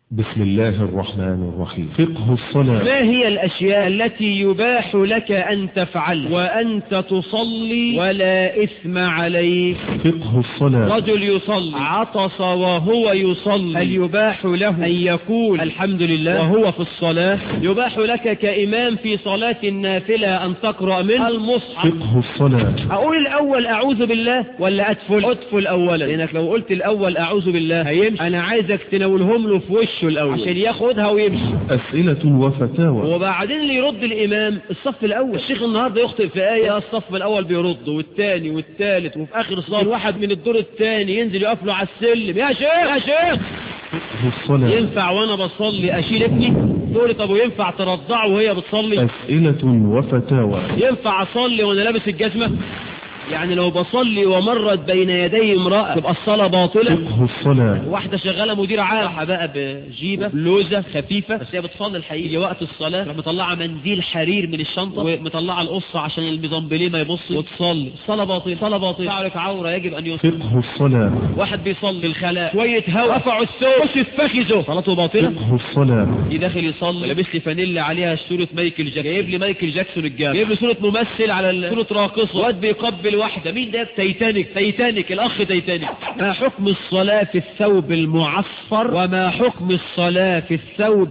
بسم الله الرحمن الرحيم فقه الصلاة ما هي الأشياء التي يباح لك أن تفعل وأنت تصلي ولا إثم عليك فقه الصلاة رجل يصلي عطس وهو يصلي هل يباح له أن يقول الحمد لله وهو في الصلاة يباح لك كإمام في صلاة النافلة أن تقرأ منه المصحف فقه الصلاة أقول الأول أعوذ بالله ولا أدفل أدفل أولا لأنك لو قلت الأول أعوذ بالله هيمشي أنا عايزك تناولهم له في وشه الأول عشان ياخدها ويمشي أسئلة وفتاوى وبعدين اللي يرد الإمام الصف الأول الشيخ النهاردة يخطئ في آية الصف الأول بيرد والتاني والتالت وفي آخر الصف واحد من الدور التاني ينزل يقف له على السلم يا شيخ يا شيخ فقه الصلاة ينفع وأنا بصلي أشيل ابني تقول لي طب وينفع ترضعه وهي بتصلي أسئلة وفتاوى ينفع أصلي وأنا لابس الجزمة يعني لو بصلي ومرت بين يدي امرأة تبقى الصلاة باطلة فقه الصلاة واحدة شغالة مدير عام بقى بجيبة لوزة خفيفة بس هي بتصلي الحقيقة يجي وقت الصلاة تروح مطلعة منديل حرير من الشنطة ومطلعة القصة عشان الميزانبليه ما يبص وتصلي الصلاة باطلة الصلاة باطلة تعرف عورة يجب أن يصلي فقه الصلاة واحد بيصلي في الخلاء شوية هوا رفعوا الثوب خش في فخذه صلاته باطلة فقه الصلاة يجي داخل يصلي لابس لي فانيلا عليها صورة مايكل جاكسون جايب لي مايكل جاكسون الجامع جايب لي صورة ممثل على ال- صورة راقصة واد بيقبل واحدة مين ده تايتانيك تايتانيك الأخ تايتانيك ما حكم الصلاة في الثوب المعصفر وما حكم الصلاة في الثوب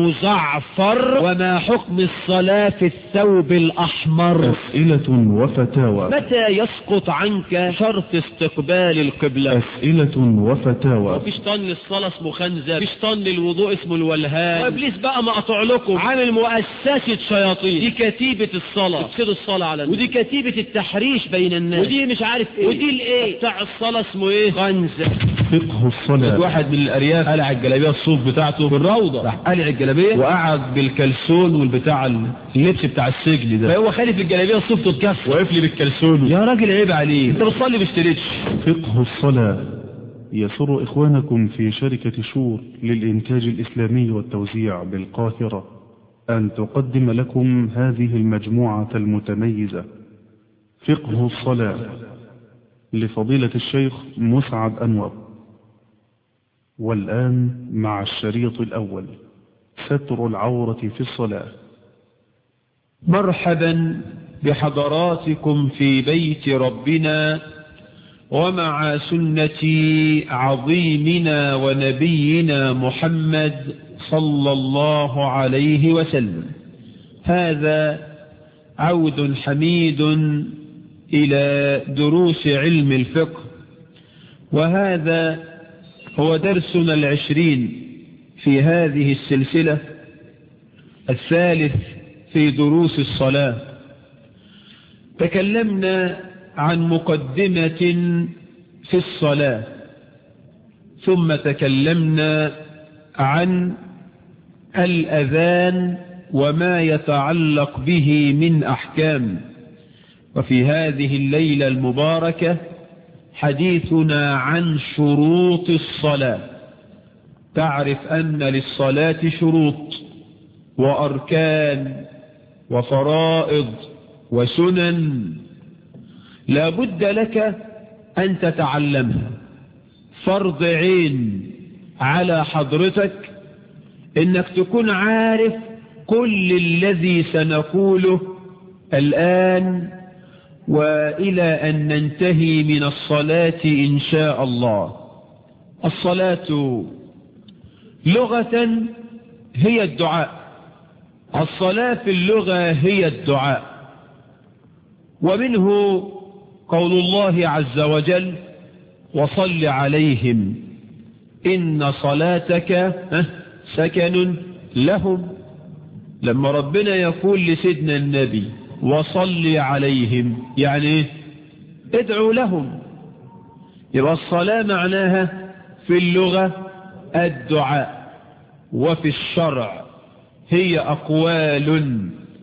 المزعفر وما حكم الصلاة في الثوب الأحمر أسئلة وفتاوى متى يسقط عنك شرط استقبال القبلة أسئلة وفتاوى في شيطان للصلاة اسمه خنزب في شيطان للوضوء اسمه الولهان وابليس بقى مقطع لكم عامل مؤسسة شياطين دي كتيبة الصلاة تفسد الصلاة على الناس ودي كتيبة التحريش بين الناس ودي مش عارف ايه ودي الايه بتاع الصلاة اسمه ايه خنزب فقه الصلاة واحد من الارياف قلع الجلابيه الصوف بتاعته في الروضه راح قلع الجلابيه وقعد بالكلسون والبتاع اللبس بتاع السجن ده فهو خالف الجلابيه الصوف تتكسر واقف لي بالكلسون يا راجل عيب عليك انت بتصلي باشتريتش فقه الصلاة يسر إخوانكم في شركة شور للإنتاج الإسلامي والتوزيع بالقاهرة أن تقدم لكم هذه المجموعة المتميزة فقه الصلاة لفضيلة الشيخ مسعد أنور والآن مع الشريط الأول ستر العورة في الصلاة مرحبا بحضراتكم في بيت ربنا ومع سنة عظيمنا ونبينا محمد صلى الله عليه وسلم هذا عود حميد إلى دروس علم الفقه وهذا هو درسنا العشرين في هذه السلسلة الثالث في دروس الصلاة تكلمنا عن مقدمة في الصلاة ثم تكلمنا عن الأذان وما يتعلق به من أحكام وفي هذه الليلة المباركة حديثنا عن شروط الصلاة تعرف أن للصلاة شروط وأركان وفرائض وسنن لا بد لك أن تتعلمها فرض عين على حضرتك إنك تكون عارف كل الذي سنقوله الآن وإلى أن ننتهي من الصلاة إن شاء الله الصلاة لغة هي الدعاء الصلاة في اللغة هي الدعاء ومنه قول الله عز وجل وصل عليهم إن صلاتك سكن لهم لما ربنا يقول لسيدنا النبي وصل عليهم يعني ادعوا لهم يبقى الصلاة معناها في اللغة الدعاء وفي الشرع هي أقوال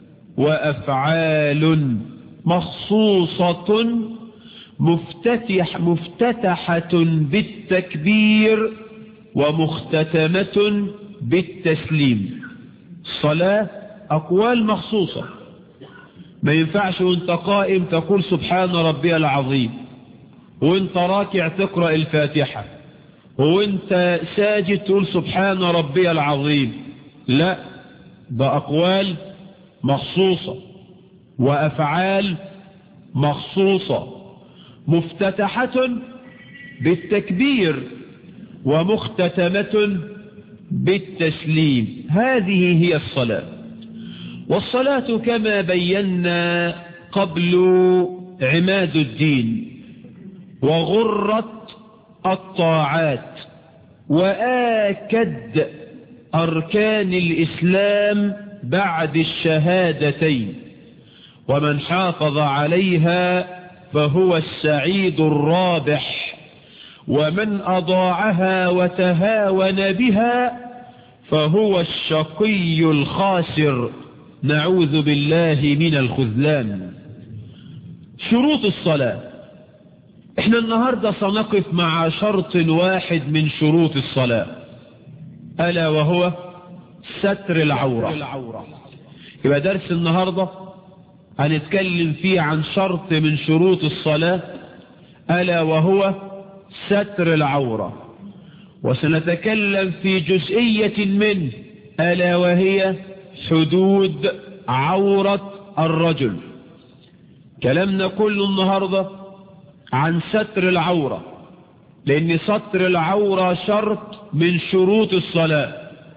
وأفعال مخصوصة مفتتح مفتتحة بالتكبير ومختتمة بالتسليم الصلاة أقوال مخصوصة ما ينفعش وانت قائم تقول سبحان ربي العظيم وانت راكع تقرأ الفاتحة هو انت ساجد تقول سبحان ربي العظيم لا ده أقوال مخصوصة وأفعال مخصوصة مفتتحة بالتكبير ومختتمة بالتسليم هذه هي الصلاة والصلاة كما بينا قبل عماد الدين وغرت الطاعات وآكد أركان الإسلام بعد الشهادتين ومن حافظ عليها فهو السعيد الرابح ومن أضاعها وتهاون بها فهو الشقي الخاسر نعوذ بالله من الخذلان شروط الصلاة احنا النهاردة سنقف مع شرط واحد من شروط الصلاة ألا وهو ستر العورة يبقى درس النهاردة هنتكلم فيه عن شرط من شروط الصلاة ألا وهو ستر العورة وسنتكلم في جزئية منه ألا وهي حدود عورة الرجل كلامنا كله النهاردة عن ستر العورة لأن ستر العورة شرط من شروط الصلاة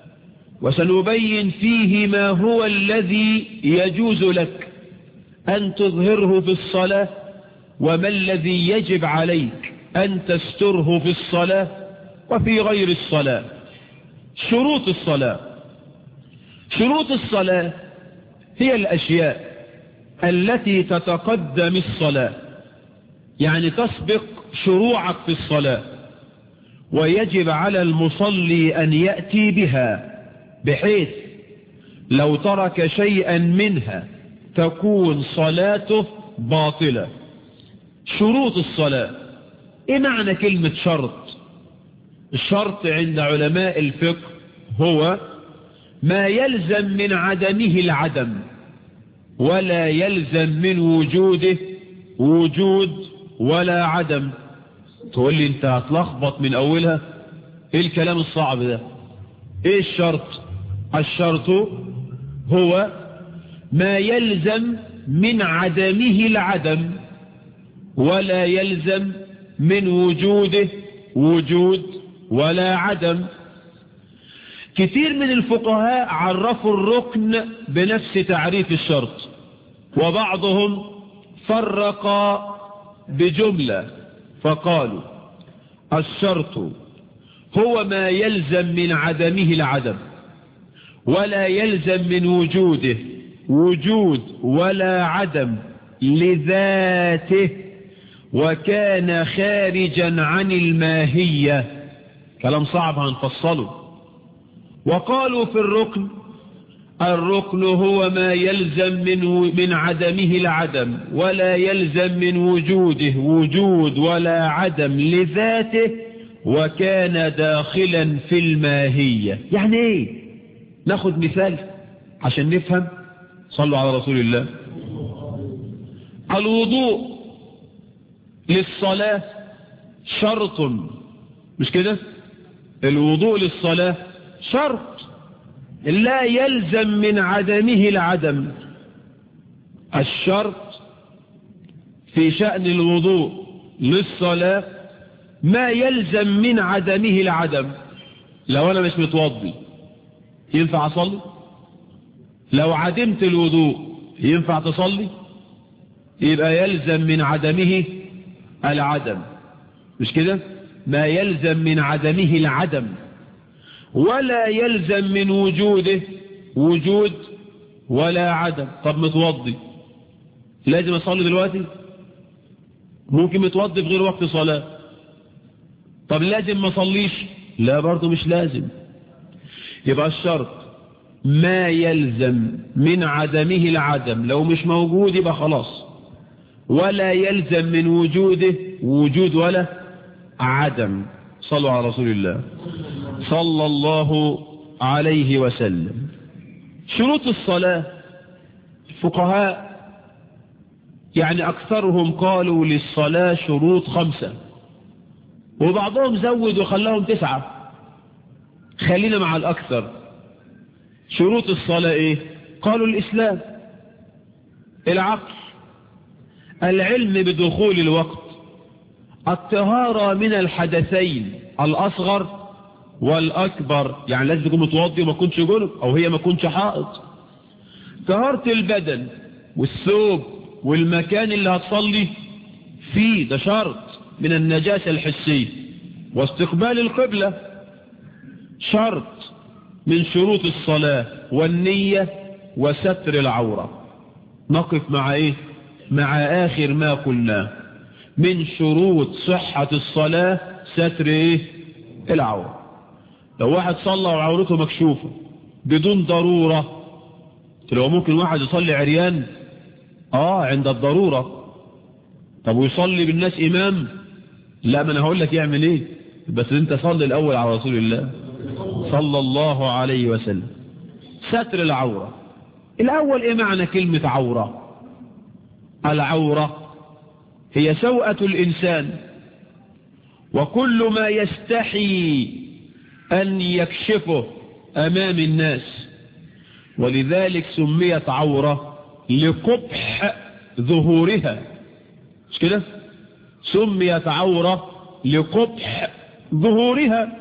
وسنبين فيه ما هو الذي يجوز لك أن تظهره في الصلاة وما الذي يجب عليك أن تستره في الصلاة وفي غير الصلاة شروط الصلاة شروط الصلاة هي الأشياء التي تتقدم الصلاة يعني تسبق شروعك في الصلاة ويجب على المصلي أن يأتي بها بحيث لو ترك شيئا منها تكون صلاته باطلة شروط الصلاة ايه معنى كلمة شرط الشرط عند علماء الفقه هو ما يلزم من عدمه العدم ولا يلزم من وجوده وجود ولا عدم تقول لي انت هتلخبط من اولها ايه الكلام الصعب ده ايه الشرط الشرط هو ما يلزم من عدمه العدم ولا يلزم من وجوده وجود ولا عدم كثير من الفقهاء عرفوا الركن بنفس تعريف الشرط وبعضهم فرق بجملة فقالوا الشرط هو ما يلزم من عدمه العدم ولا يلزم من وجوده وجود ولا عدم لذاته وكان خارجا عن الماهية كلام صعب هنفصله وقالوا في الركن الركن هو ما يلزم من, من عدمه العدم ولا يلزم من وجوده وجود ولا عدم لذاته وكان داخلا في الماهية يعني ايه ناخد مثال عشان نفهم صلوا على رسول الله الوضوء للصلاة شرط مش كده الوضوء للصلاة شرط لا يلزم من عدمه العدم الشرط في شأن الوضوء للصلاة ما يلزم من عدمه العدم لو أنا مش متوضي ينفع أصلي لو عدمت الوضوء ينفع تصلي يبقى يلزم من عدمه العدم مش كده ما يلزم من عدمه العدم ولا يلزم من وجوده وجود ولا عدم طب متوضي لازم اصلي دلوقتي ممكن متوضي في غير وقت صلاة طب لازم ما اصليش لا برضه مش لازم يبقى الشرط ما يلزم من عدمه العدم لو مش موجود يبقى خلاص ولا يلزم من وجوده وجود ولا عدم صلوا على رسول الله صلى الله عليه وسلم شروط الصلاة الفقهاء يعني أكثرهم قالوا للصلاة شروط خمسة وبعضهم زود وخلاهم تسعة خلينا مع الأكثر شروط الصلاة إيه قالوا الإسلام العقل العلم بدخول الوقت الطهارة من الحدثين الأصغر والأكبر يعني لازم تكون متوضي وما كنتش جنب أو هي ما كنتش حائط طهارة البدن والثوب والمكان اللي هتصلي فيه ده شرط من النجاسة الحسية واستقبال القبلة شرط من شروط الصلاة والنية وستر العورة نقف مع ايه مع اخر ما قلناه من شروط صحة الصلاة ستر ايه العورة لو واحد صلى وعورته مكشوفة بدون ضرورة لو ممكن واحد يصلي عريان اه عند الضرورة طب ويصلي بالناس امام لا ما انا هقول لك يعمل ايه بس انت صلي الاول على رسول الله صلى الله عليه وسلم ستر العورة الاول ايه معنى كلمة عورة العورة هي سوءة الانسان وكل ما يستحي ان يكشفه امام الناس ولذلك سميت عورة لقبح ظهورها مش كده سميت عورة لقبح ظهورها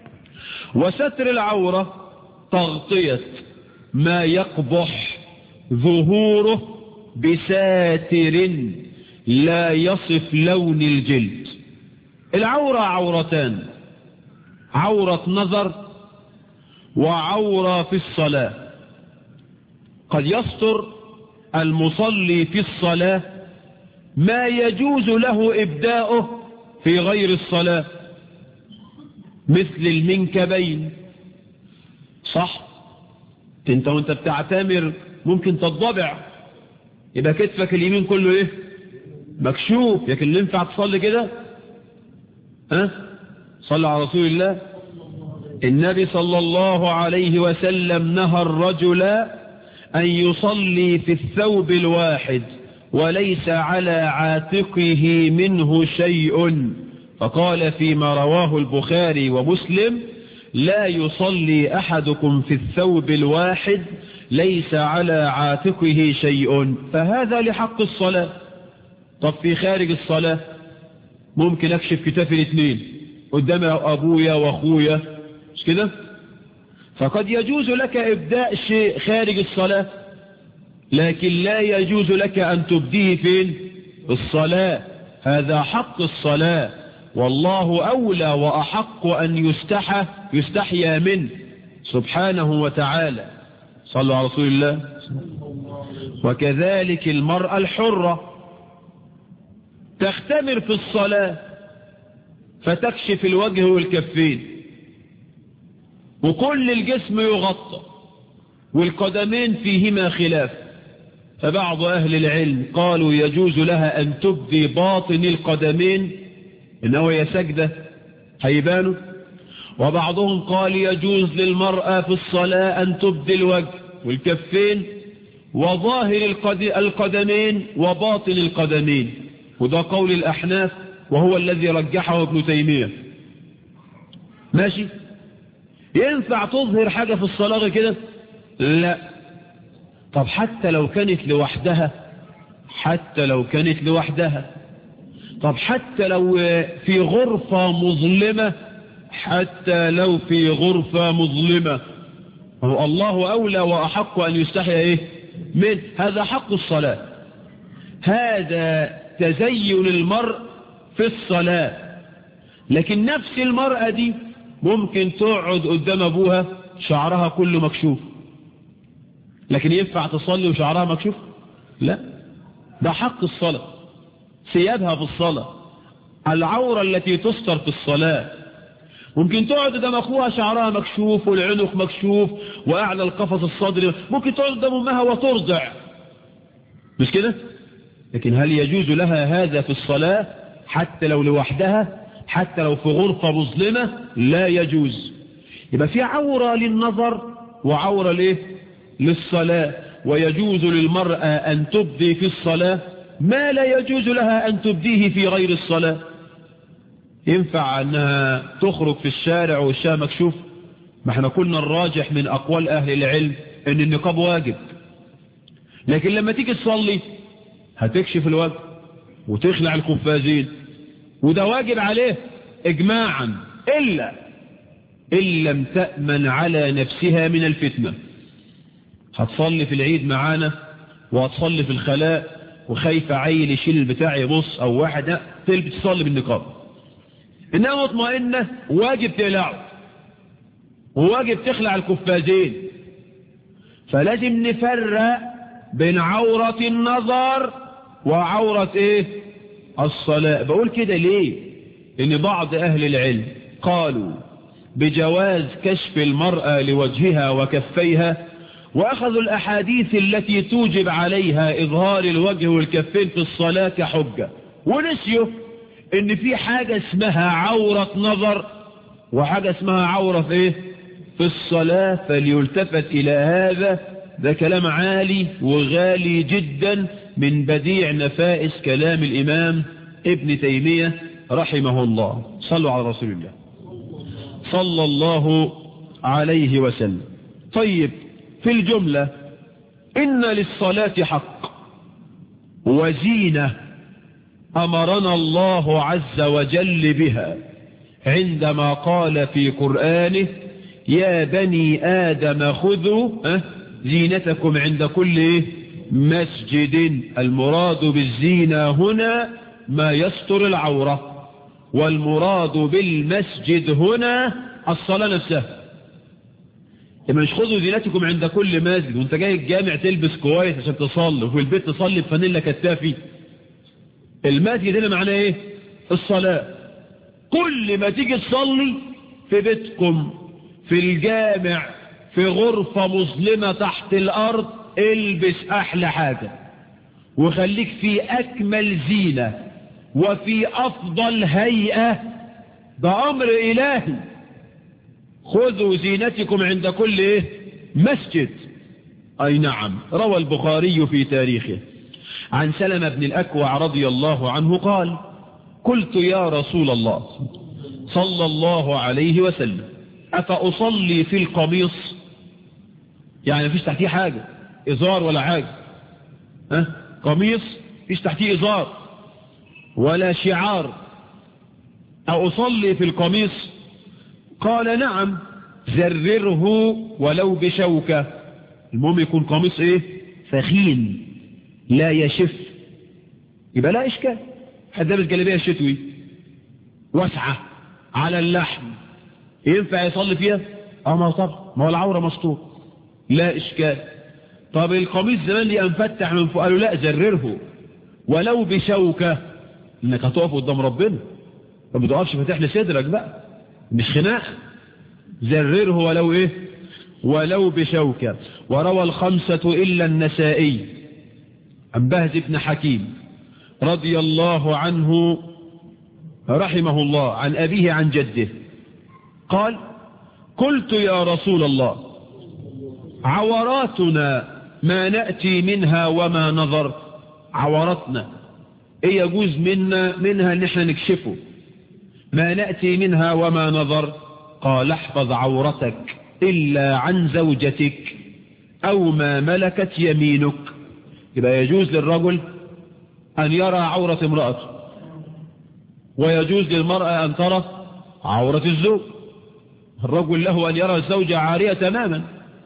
وستر العورة تغطية ما يقبح ظهوره بساتر لا يصف لون الجلد العورة عورتان عورة نظر وعورة في الصلاة قد يستر المصلي في الصلاة ما يجوز له إبداؤه في غير الصلاة مثل المنكبين صح انت وانت بتعتمر ممكن تضبع يبقى كتفك اليمين كله ايه مكشوف لكن ينفع تصلي كده ها صلى على رسول الله النبي صلى الله عليه وسلم نهى الرجل أن يصلي في الثوب الواحد وليس على عاتقه منه شيء فقال فيما رواه البخاري ومسلم لا يصلي أحدكم في الثوب الواحد ليس على عاتقه شيء فهذا لحق الصلاة طب في خارج الصلاة ممكن أكشف كتافي الاثنين قدام أبويا وأخويا مش كده فقد يجوز لك إبداء شيء خارج الصلاة لكن لا يجوز لك أن تبديه فين الصلاة هذا حق الصلاة والله أولى وأحق أن يستحى يستحيا منه سبحانه وتعالى صلوا على رسول الله وكذلك المرأة الحرة تختمر في الصلاة فتكشف الوجه والكفين وكل الجسم يغطى والقدمين فيهما خلاف فبعض أهل العلم قالوا يجوز لها أن تبدي باطن القدمين إنه هي سجدة هيبانوا وبعضهم قال يجوز للمرأة في الصلاة أن تبدي الوجه والكفين وظاهر القدمين وباطن القدمين وده قول الأحناف وهو الذي رجحه ابن تيمية ماشي ينفع تظهر حاجة في الصلاة كده لا طب حتى لو كانت لوحدها حتى لو كانت لوحدها طب حتى لو في غرفة مظلمة حتى لو في غرفة مظلمة هو الله أولى وأحق أن يستحي إيه من هذا حق الصلاة هذا تزين المرء في الصلاة لكن نفس المرأة دي ممكن تقعد قدام أبوها شعرها كله مكشوف لكن ينفع تصلي وشعرها مكشوف لا ده حق الصلاة ثيابها في الصلاة العورة التي تستر في الصلاة ممكن تقعد قدام أخوها شعرها مكشوف والعنق مكشوف وأعلى القفص الصدري ممكن تقعد قدام أمها وترضع مش كده لكن هل يجوز لها هذا في الصلاة حتى لو لوحدها حتى لو في غرفة مظلمة لا يجوز يبقى في عورة للنظر وعورة ليه للصلاة ويجوز للمرأة أن تبدي في الصلاة ما لا يجوز لها أن تبديه في غير الصلاة ينفع انها تخرج في الشارع والشارع مكشوف ما احنا قلنا الراجح من اقوال اهل العلم ان النقاب واجب لكن لما تيجي تصلي هتكشف الوجه وتخلع القفازين وده واجب عليه اجماعا الا ان لم تأمن على نفسها من الفتنة هتصلي في العيد معانا وهتصلي في الخلاء وخايفة عيل يشيل البتاع يبص او واحدة تلبس تصلي بالنقاب انها مطمئنة واجب تقلعه وواجب تخلع الكفازين فلازم نفرق بين عورة النظر وعورة ايه الصلاة بقول كده ليه ان بعض اهل العلم قالوا بجواز كشف المرأة لوجهها وكفيها واخذوا الاحاديث التي توجب عليها اظهار الوجه والكفين في الصلاة كحجة ونسيوا ان في حاجة اسمها عورة نظر وحاجة اسمها عورة في ايه في الصلاة فليلتفت الى هذا ده كلام عالي وغالي جدا من بديع نفائس كلام الامام ابن تيمية رحمه الله صلوا على رسول الله صلى الله عليه وسلم طيب في الجملة إن للصلاة حق وزينة أمرنا الله عز وجل بها عندما قال في قرآنه يا بني آدم خذوا زينتكم عند كل مسجد المراد بالزينة هنا ما يستر العورة والمراد بالمسجد هنا الصلاة نفسها لما مش خذوا زينتكم عند كل مسجد وانت جاي الجامع تلبس كويس عشان تصلي وفي البيت تصلي بفانيلا كتافي المسجد هنا معناه ايه الصلاة كل ما تيجي تصلي في بيتكم في الجامع في غرفة مظلمة تحت الارض البس احلى حاجة وخليك في اكمل زينة وفي افضل هيئة ده امر الهي خذوا زينتكم عند كل إيه؟ مسجد اي نعم روى البخاري في تاريخه عن سلمة بن الاكوع رضي الله عنه قال قلت يا رسول الله صلى الله عليه وسلم افاصلي في القميص يعني مفيش تحتيه حاجة ازار ولا حاجة ها قميص مفيش تحتيه ازار ولا شعار أصلي في القميص قال نعم زرره ولو بشوكة المهم يكون قميص ايه ثخين لا يشف يبقى لا اشكال حد لابس جلابيه شتوي واسعة على اللحم ينفع يصلي فيها اه ما هو طبعا ما هو العورة مستور لا اشكال طب القميص زمان دي انفتح من فوق قالوا لا زرره ولو بشوكة انك هتقف قدام ربنا ما بتقفش فاتح لي صدرك بقى مش خناقه زرره ولو ايه ولو بشوكة وروى الخمسة إلا النسائي عن بهز بن حكيم رضي الله عنه رحمه الله عن أبيه عن جده قال قلت يا رسول الله عوراتنا ما نأتي منها وما نظر عوراتنا ايه يجوز منا منها ان احنا نكشفه ما نأتي منها وما نظر قال احفظ عورتك إلا عن زوجتك أو ما ملكت يمينك يبقى يجوز للرجل أن يرى عورة امرأته ويجوز للمرأة أن ترى عورة الزوج الرجل له أن يرى الزوجة عارية تماما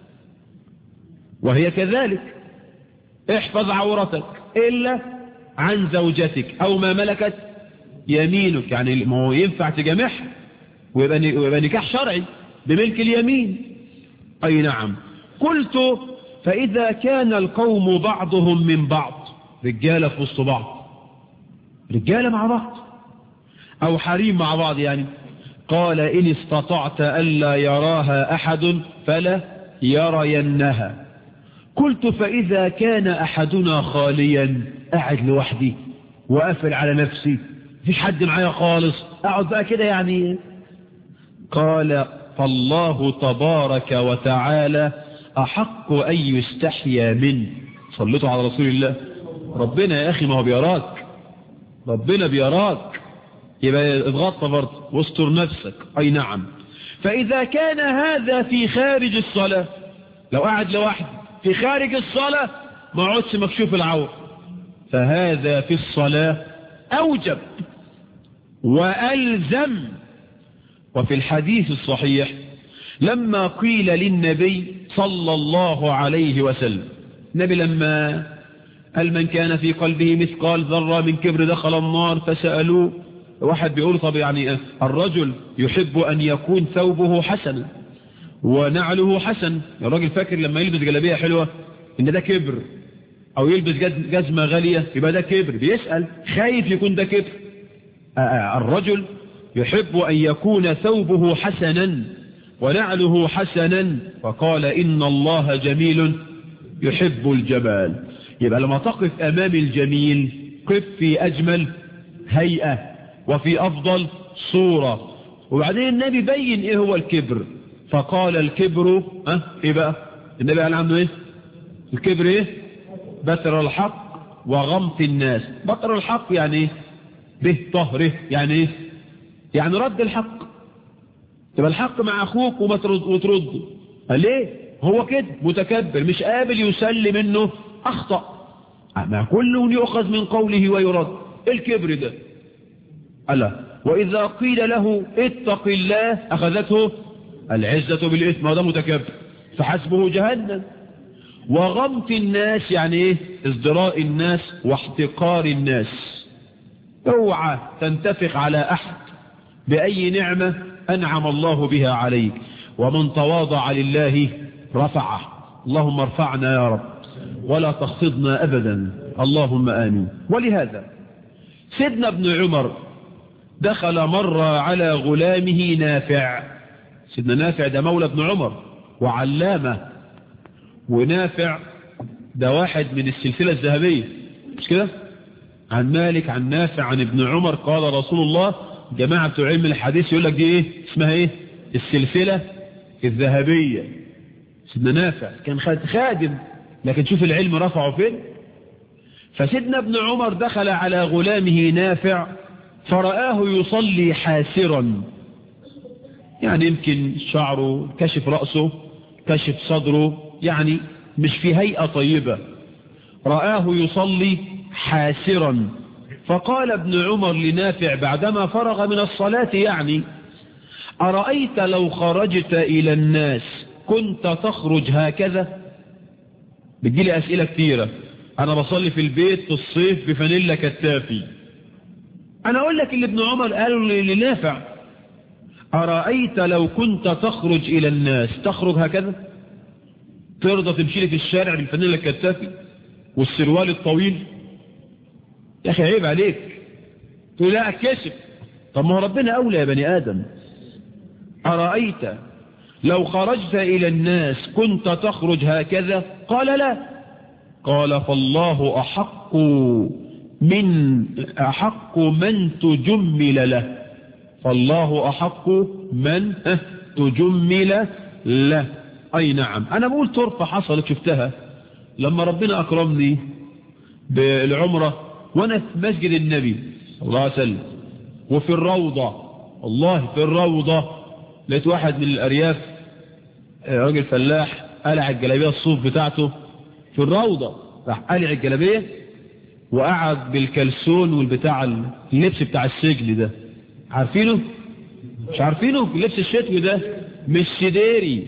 وهي كذلك احفظ عورتك إلا عن زوجتك أو ما ملكت يمينك يعني ما هو ينفع تجامعها ويبقى نكاح شرعي بملك اليمين أي نعم قلت فإذا كان القوم بعضهم من بعض رجالة في وسط بعض رجالة مع بعض أو حريم مع بعض يعني قال إن استطعت ألا يراها أحد فلا يرينها قلت فإذا كان أحدنا خاليا قاعد لوحدي وقافل على نفسي مفيش حد معايا خالص اقعد بقى كده يعني قال فالله تبارك وتعالى أحق أن يستحيا منه صليتوا على رسول الله ربنا يا أخي ما هو بيراك ربنا بيراك يبقى اضغط برضه واستر نفسك اي نعم فاذا كان هذا في خارج الصلاة لو قاعد لوحده في خارج الصلاة ما عودش مكشوف العور فهذا في الصلاة اوجب والزم وفي الحديث الصحيح لما قيل للنبي صلى الله عليه وسلم النبي لما قال من كان في قلبه مثقال ذرة من كبر دخل النار فسألوه واحد بيقول طب يعني الرجل يحب أن يكون ثوبه حسنا ونعله حسن الراجل فاكر لما يلبس جلابية حلوة ان ده كبر او يلبس جزمة غالية يبقى ده كبر بيسأل خايف يكون ده كبر الرجل يحب أن يكون ثوبه حسنا ونعله حسنا فقال إن الله جميل يحب الجمال يبقى لما تقف أمام الجميل قف في أجمل هيئة وفي أفضل صورة وبعدين النبي بين إيه هو الكبر فقال الكبر أه إيه بقى النبي قال عنه إيه الكبر إيه بتر الحق وغمط الناس بتر الحق يعني إيه به طهره يعني إيه يعني رد الحق تبقى الحق مع أخوك وما ترد وترده ليه هو كده متكبر مش قابل يسلم منه أخطأ ما كل يؤخذ من قوله ويرد الكبر ده ألا وإذا قيل له اتق الله أخذته العزة بالإثم وده متكبر فحسبه جهنم وغمط الناس يعني ايه ازدراء الناس واحتقار الناس اوعى تنتفق على أحد بأي نعمة أنعم الله بها عليك ومن تواضع لله رفعه اللهم ارفعنا يا رب ولا تخفضنا أبدا اللهم آمين ولهذا سيدنا ابن عمر دخل مرة على غلامه نافع سيدنا نافع ده مولى ابن عمر وعلامة ونافع ده واحد من السلسلة الذهبية مش كده عن مالك عن نافع عن ابن عمر قال رسول الله جماعة علم الحديث يقول لك دي ايه اسمها ايه السلسلة الذهبية سيدنا نافع كان خادم لكن شوف العلم رفعه فين فسيدنا ابن عمر دخل على غلامه نافع فرآه يصلي حاسرا يعني يمكن شعره كشف رأسه كشف صدره يعني مش في هيئة طيبة رآه يصلي حاسرا فقال ابن عمر لنافع بعدما فرغ من الصلاة يعني أرأيت لو خرجت إلى الناس كنت تخرج هكذا بتجيلي أسئلة كثيرة أنا بصلي في البيت في الصيف بفانيلا كتافي أنا أقول لك اللي ابن عمر قاله لنافع أرأيت لو كنت تخرج إلى الناس تخرج هكذا ترضى تمشي لي في الشارع بالفانيلا الكتافي والسروال الطويل يا أخي عيب عليك تقول لا أكشف طب ما هو ربنا أولى يا بني آدم أرأيت لو خرجت إلى الناس كنت تخرج هكذا قال لا قال فالله أحق من أحق من تجمل له فالله أحق من تجمل له أي نعم أنا بقول طرفة حصلت شفتها لما ربنا أكرمني بالعمرة وأنا في مسجد النبي صلى الله عليه وسلم وفي الروضة والله في الروضة لقيت واحد من الأرياف راجل فلاح قلع الجلابية الصوف بتاعته في الروضة راح قلع الجلابية وقعد بالكلسون والبتاع اللبس بتاع السجل ده عارفينه مش عارفينه اللبس الشتوي ده مش سديري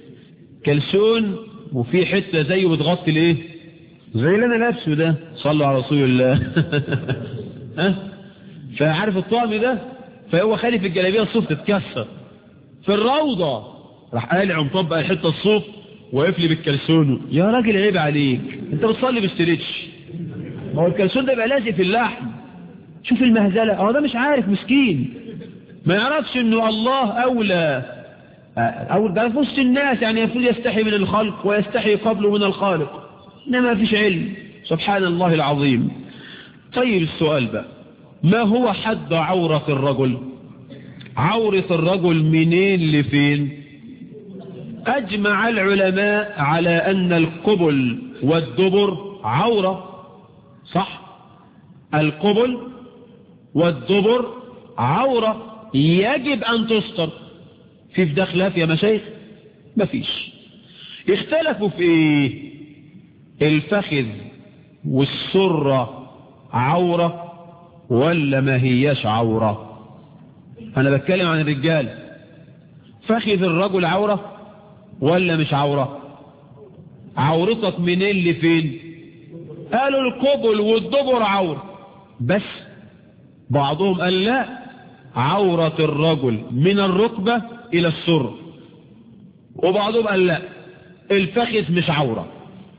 كلسون وفي حتة زيه بتغطي الايه زي اللي انا لابسه ده صلوا على رسول الله ها فعارف الطعم ده فهو خالف الجلابيه الصوف تتكسر في الروضة راح قالع ومطبق الحته الصوف وقف لي بالكلسون يا راجل عيب عليك انت بتصلي باستريتش ما هو الكلسون ده بقى لازق في اللحم شوف المهزله هو ده مش عارف مسكين ما يعرفش انه الله اولى او ده في وسط الناس يعني المفروض يستحي من الخلق ويستحي قبله من الخالق انما فيش علم سبحان الله العظيم طيب السؤال بقى ما هو حد عورة الرجل عورة الرجل منين لفين اجمع العلماء على ان القبل والدبر عورة صح القبل والدبر عورة يجب أن تستر في في ده خلاف يا مشايخ مفيش اختلفوا في ايه الفخذ والسرة عورة ولا ما هياش عورة انا بتكلم عن الرجال فخذ الرجل عورة ولا مش عورة عورتك منين لفين قالوا القبل والدبر عورة بس بعضهم قال لا عورة الرجل من الركبة الى السر وبعضهم قال لا الفخذ مش عورة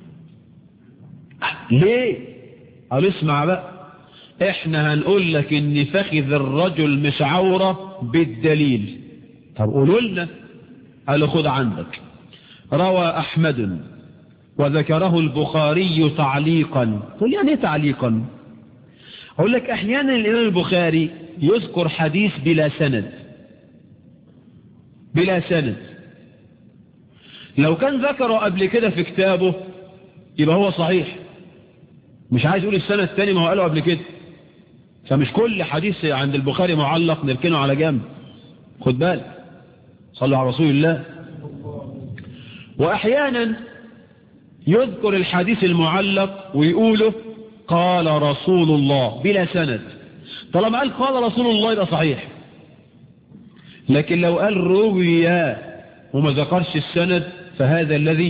ليه قال اسمع بقى احنا هنقول لك ان فخذ الرجل مش عورة بالدليل طب قولوا لنا قال خد عندك روى احمد وذكره البخاري تعليقا قل يعني ايه تعليقا اقول لك احيانا الامام البخاري يذكر حديث بلا سند بلا سند لو كان ذكره قبل كده في كتابه يبقى هو صحيح مش عايز يقول السنة الثاني ما هو قاله قبل كده فمش كل حديث عند البخاري معلق نركنه على جنب خد بالك صلوا على رسول الله وأحيانا يذكر الحديث المعلق ويقوله قال رسول الله بلا سند طالما قال قال رسول الله يبقى صحيح لكن لو قال روي وما ذكرش السند فهذا الذي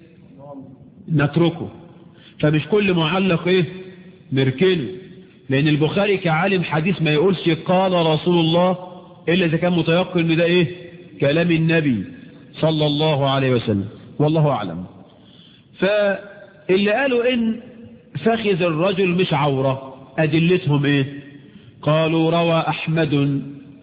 نتركه فمش كل معلق ايه نركنه لان البخاري كعالم حديث ما يقولش قال رسول الله الا اذا كان متيقن ان ده ايه كلام النبي صلى الله عليه وسلم والله اعلم فاللي قالوا ان فخذ الرجل مش عورة ادلتهم ايه قالوا روى احمد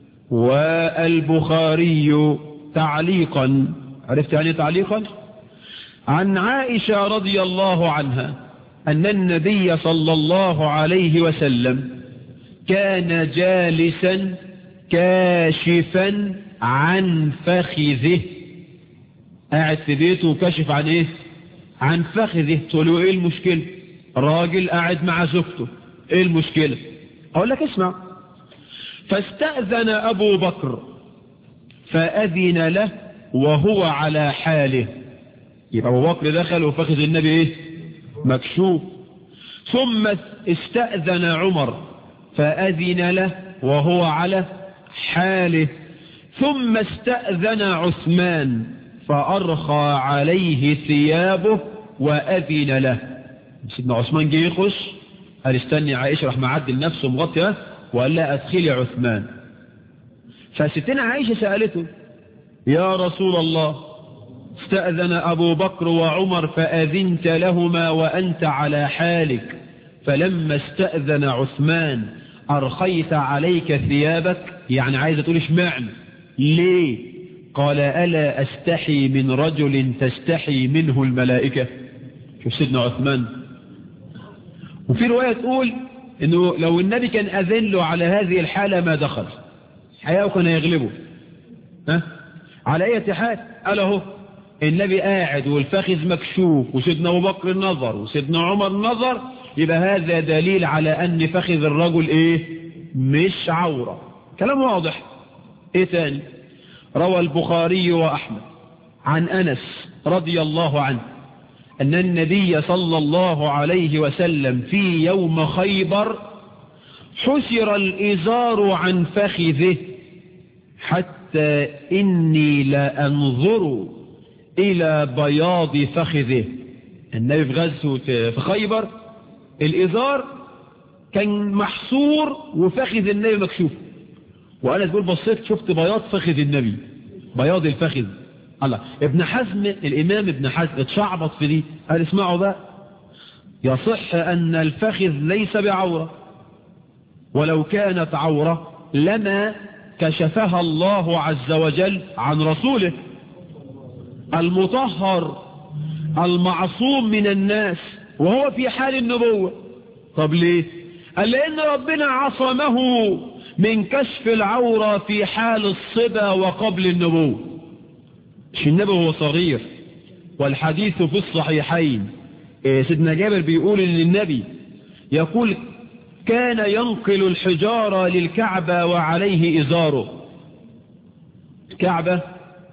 والبخاري تعليقا عرفت يعني تعليقا عن عائشة رضي الله عنها أن النبي صلى الله عليه وسلم كان جالسا كاشفا عن فخذه قاعد في بيته وكشف عن ايه عن فخذه تقول له ايه المشكلة راجل قاعد مع زوجته ايه المشكلة اقول لك اسمع فاستأذن ابو بكر فأذن له وهو على حاله يبقى ابو بكر دخل وفخذ النبي ايه مكشوف ثم استأذن عمر فأذن له وهو على حاله ثم استأذن عثمان فأرخى عليه ثيابه وأذن له سيدنا عثمان جه يخش قال استني عائشة راح معدل نفسه مغطية وقال لا أدخلي عثمان فستنا عائشة سألته يا رسول الله استأذن أبو بكر وعمر فأذنت لهما وأنت على حالك فلما استأذن عثمان أرخيت عليك ثيابك يعني عايزة تقول اشمعنى ليه قال ألا أستحي من رجل تستحي منه الملائكة شوف سيدنا عثمان وفي رواية تقول انه لو النبي كان أذن له على هذه الحالة ما دخل حياة كان يغلبه ها على اي حال قال اهو النبي قاعد والفخذ مكشوف وسيدنا ابو بكر نظر وسيدنا عمر نظر يبقى هذا دليل على ان فخذ الرجل ايه مش عورة كلام واضح ايه تاني روى البخاري واحمد عن انس رضي الله عنه ان النبي صلى الله عليه وسلم في يوم خيبر حسر الازار عن فخذه حتى إني لأنظر إلى بياض فخذه النبي في غزوة في خيبر الإزار كان محصور وفخذ النبي مكشوف وأنا تقول بصيت شفت بياض فخذ النبي بياض الفخذ الله ابن حزم الإمام ابن حزم اتشعبط في دي قال اسمعوا بقى يصح أن الفخذ ليس بعورة ولو كانت عورة لما كشفها الله عز وجل عن رسوله المطهر المعصوم من الناس وهو في حال النبوة طب ليه قال لأن ربنا عصمه من كشف العورة في حال الصبا وقبل النبوة مش النبي هو صغير والحديث في الصحيحين سيدنا جابر بيقول ان النبي يقول كان ينقل الحجارة للكعبة وعليه إزاره الكعبة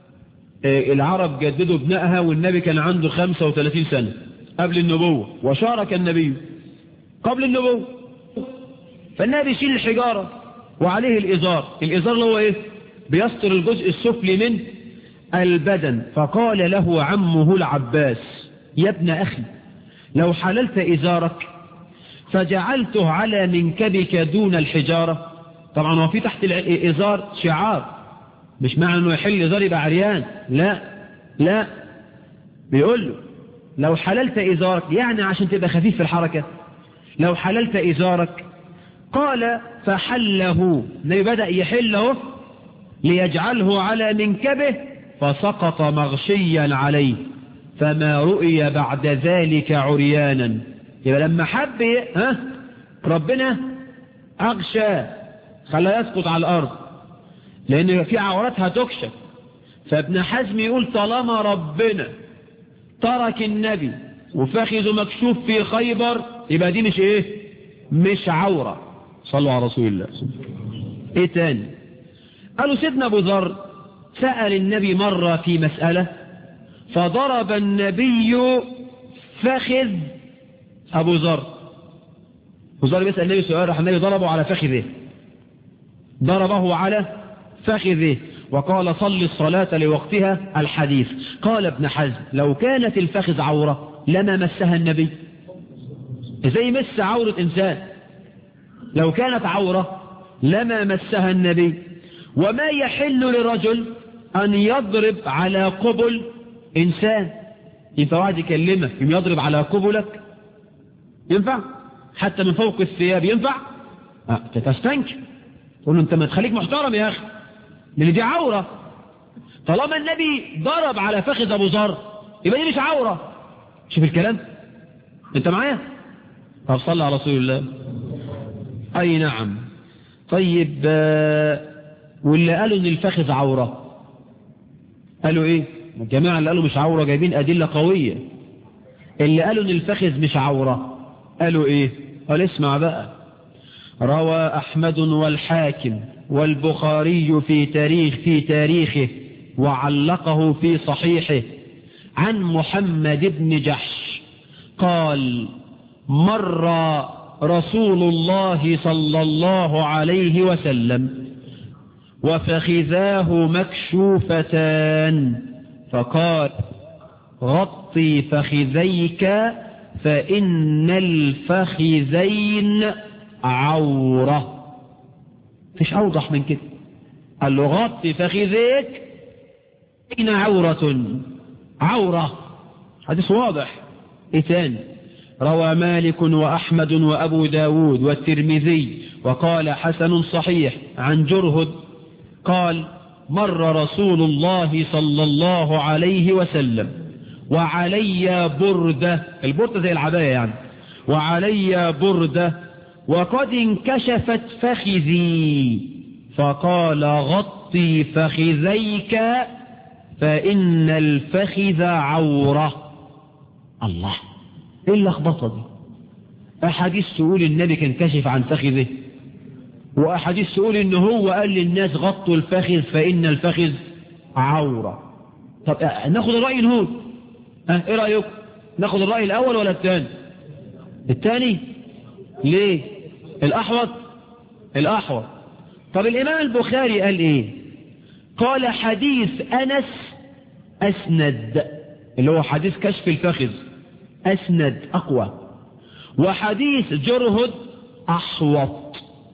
العرب جددوا بنائها والنبي كان عنده 35 سنة قبل النبوة وشارك النبي قبل النبوة فالنبي يشيل الحجارة وعليه الإزار الإزار اللي هو إيه بيستر الجزء السفلي من البدن فقال له عمه العباس يا ابن أخي لو حللت إزارك فجعلته على منكبك دون الحجارة طبعا هو في تحت الإزار شعار مش معنى انه يحل إزار يبقى عريان لا لا بيقول له لو حللت إزارك يعني عشان تبقى خفيف في الحركة لو حللت إزارك قال فحله النبي بدأ يحله ليجعله على منكبه فسقط مغشيا عليه فما رؤي بعد ذلك عريانا يبقى لما حب ها ربنا أغشى خلاه يسقط على الأرض لأن في عوراتها تكشف فابن حزم يقول طالما ربنا ترك النبي وفخذه مكشوف في خيبر يبقى دي مش ايه مش عورة صلوا على رسول الله ايه تاني قالوا سيدنا ابو ذر سأل النبي مرة في مسألة فضرب النبي فخذ ابو ذر ابو ذر بيسأل النبي سؤال راح النبي ضربه على فخذه ضربه على فخذه وقال صل الصلاة لوقتها الحديث قال ابن حزم لو كانت الفخذ عورة لما مسها النبي زي مس عورة إنسان لو كانت عورة لما مسها النبي وما يحل لرجل أن يضرب على قبل إنسان ينفع واحد يكلمك يضرب على قبلك ينفع حتى من فوق الثياب ينفع أه تستنكر تقول له انت ما تخليك محترم يا أخي لان دي عورة طالما النبي ضرب على فخذ ابو ذر يبقى دي مش عورة شوف الكلام انت معايا طب صلى على رسول الله اي نعم طيب واللي قالوا ان الفخذ عورة قالوا ايه الجماعة اللي قالوا مش عورة جايبين ادلة قوية اللي قالوا ان الفخذ مش عورة قالوا ايه قال اسمع بقى روى احمد والحاكم والبخاري في تاريخ في تاريخه وعلقه في صحيحه عن محمد بن جحش قال مر رسول الله صلى الله عليه وسلم وفخذاه مكشوفتان فقال غطي فخذيك فإن الفخذين عوره فيش أوضح من كده قال له غطي فخذيك إن عورة عورة حديث واضح إيه تاني روى مالك وأحمد وأبو داود والترمذي وقال حسن صحيح عن جرهد قال مر رسول الله صلى الله عليه وسلم وعلي بردة البردة زي العباية يعني وعلي بردة وقد انكشفت فخذي فقال غطي فخذيك فإن الفخذ عورة الله ايه اللخبطة دي احاديث تقول النبي كان كشف عن فخذه واحاديث تقول ان هو قال للناس غطوا الفخذ فإن الفخذ عورة طب ناخد الرأي نهود ها ايه رأيكم ناخد الرأي الاول ولا الثاني الثاني ليه الأحوط الأحوط طب الإمام البخاري قال إيه قال حديث أنس أسند اللي هو حديث كشف الفخذ أسند أقوى وحديث جرهد أحوط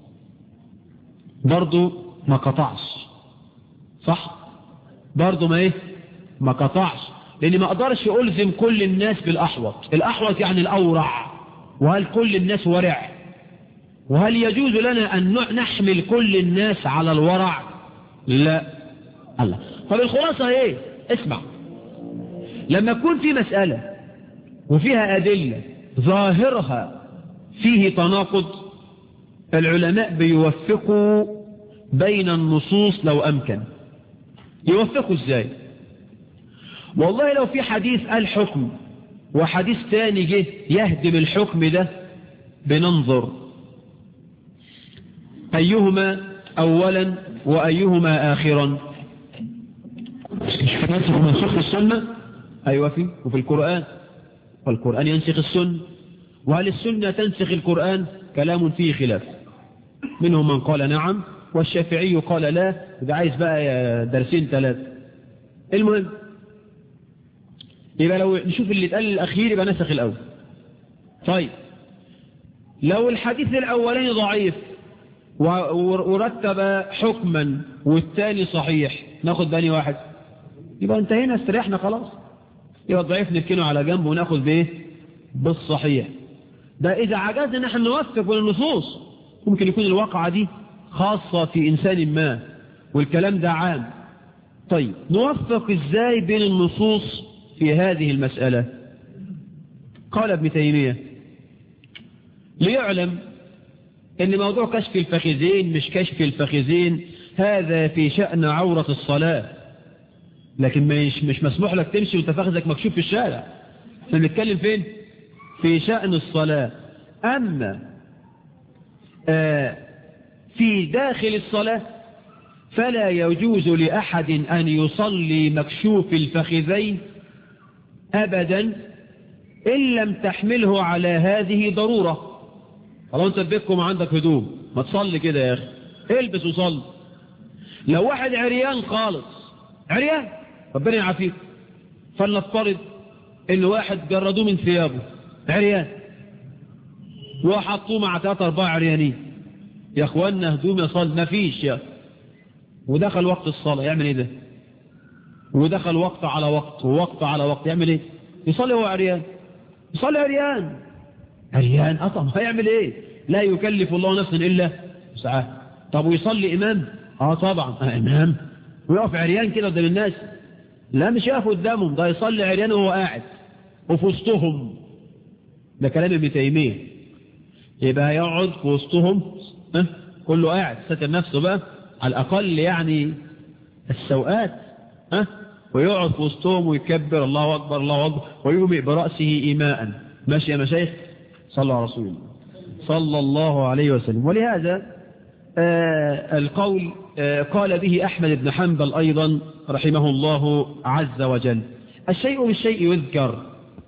برضو ما قطعش صح برضو ما ايه ما قطعش لاني ما اقدرش الزم كل الناس بالاحوط الاحوط يعني الاورع وهل كل الناس ورع وهل يجوز لنا أن نحمل كل الناس على الورع لا الله طب الخلاصة ايه اسمع لما يكون في مسألة وفيها أدلة ظاهرها فيه تناقض العلماء بيوفقوا بين النصوص لو أمكن يوفقوا ازاي والله لو في حديث قال حكم وحديث تاني جه يهدم الحكم ده بننظر أيهما أولا وأيهما آخرا مش فنسخ منسوخ في السنة أيوة في وفي القرآن والقرآن ينسخ السنة وهل السنة تنسخ القرآن كلام فيه خلاف منهم من قال نعم والشافعي قال لا ده عايز بقى درسين ثلاثة المهم يبقى لو نشوف اللي اتقال الأخير يبقى نسخ الأول طيب لو الحديث الأولاني ضعيف ورتب حكما والثاني صحيح ناخد بني واحد يبقى انتهينا استريحنا خلاص يبقى الضعيف نركنه على جنب وناخد بايه بالصحيح ده إذا عجزنا نحن نوفق بين النصوص ممكن يكون الواقعة دي خاصة في إنسان ما والكلام ده عام طيب نوفق إزاي بين النصوص في هذه المسألة قال ابن تيمية ليعلم ان موضوع كشف الفخذين مش كشف الفخذين هذا في شأن عورة الصلاة لكن مش, مش مسموح لك تمشي وانت فخذك مكشوف في الشارع احنا بنتكلم فين في شأن الصلاة أما آه في داخل الصلاة فلا يجوز لأحد أن يصلي مكشوف الفخذين أبدا إن لم تحمله على هذه ضرورة الله انت بيتكم عندك هدوم ما تصلي كده يا أخي البس وصلي لو واحد عريان خالص عريان ربنا يعافيك فلنفترض ان واحد جردوه من ثيابه عريان وحطوه مع ثلاثة أربعة عريانين يا اخوانا هدوم يصلي ما فيش يا ودخل وقت الصلاة يعمل ايه ده ودخل وقت على وقت ووقت على وقت يعمل ايه يصلي هو عريان يصلي عريان عريان أطم هيعمل ايه لا يكلف الله نفسا إلا ساعة طب ويصلي إمام اه طبعا آه إمام ويقف عريان كده قدام الناس لا مش يقف قدامهم ده يصلي عريان وهو قاعد وفي وسطهم ده كلام ابن تيمية يبقى يقعد في وسطهم اه كله قاعد ساتر نفسه بقى على الأقل يعني السوءات ها ويقعد في وسطهم ويكبر الله أكبر الله أكبر ويومئ برأسه إيماء ماشي يا مشايخ صلى على رسول الله صلى الله عليه وسلم ولهذا آه القول آه قال به أحمد بن حنبل أيضا رحمه الله عز وجل الشيء بالشيء يذكر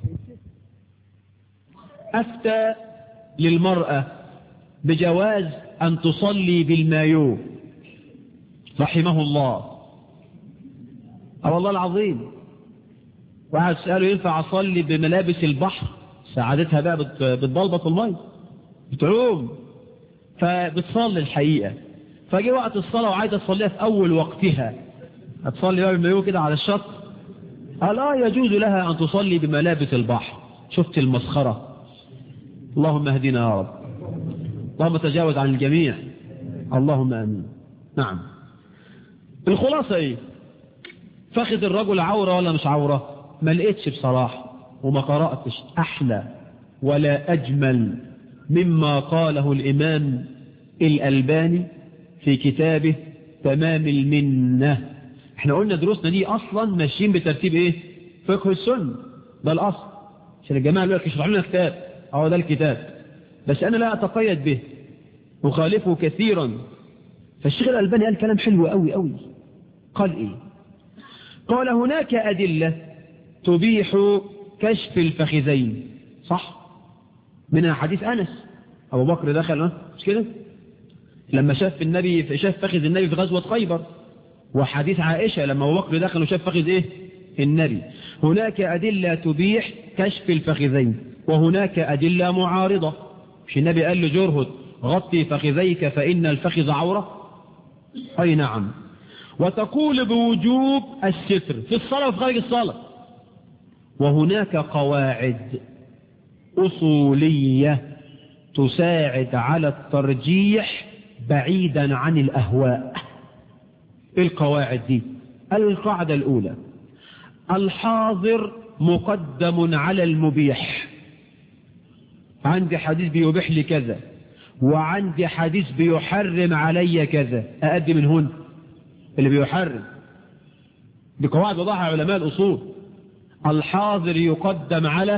أفتى للمرأة بجواز أن تصلي بالمايو رحمه الله أو الله العظيم واحد سأله ينفع أصلي بملابس البحر ساعدتها بقى بتبلبط المية بتعوم فبتصلي الحقيقة فجي وقت الصلاة وعايزة تصليها في أول وقتها هتصلي بقى بالمايو كده على الشط قال اه يجوز لها أن تصلي بملابس البحر شفت المسخرة اللهم اهدنا يا رب اللهم تجاوز عن الجميع اللهم امين نعم الخلاصة ايه فخذ الرجل عورة ولا مش عورة ما لقيتش بصراحة وما قرأتش أحلى ولا أجمل مما قاله الإمام الألباني في كتابه تمام المنة احنا قلنا دروسنا دي أصلا ماشيين بترتيب ايه فقه السنة ده الأصل عشان الجماعة اللي لك يشرح لنا كتاب أهو ده الكتاب بس أنا لا أتقيد به أخالفه كثيرا فالشيخ الألباني قال كلام حلو قوي قوي قال إيه قال هناك أدلة تبيح كشف الفخذين صح منها حديث أنس أبو بكر دخل مش كده لما شاف النبي شاف فخذ النبي في غزوة خيبر وحديث عائشة لما أبو بكر دخل وشاف فخذ إيه النبي هناك أدلة تبيح كشف الفخذين وهناك أدلة معارضة مش النبي قال لجرهد غطي فخذيك فإن الفخذ عورة أي نعم وتقول بوجوب الستر في الصلاة وفي خارج الصلاة وهناك قواعد أصولية تساعد على الترجيح بعيدا عن الأهواء القواعد دي القاعدة الأولى الحاضر مقدم على المبيح عندي حديث بيبيح لي كذا وعندي حديث بيحرم علي كذا أأدي من هنا اللي بيحرم دي قواعد وضعها علماء الأصول الحاضر يقدم على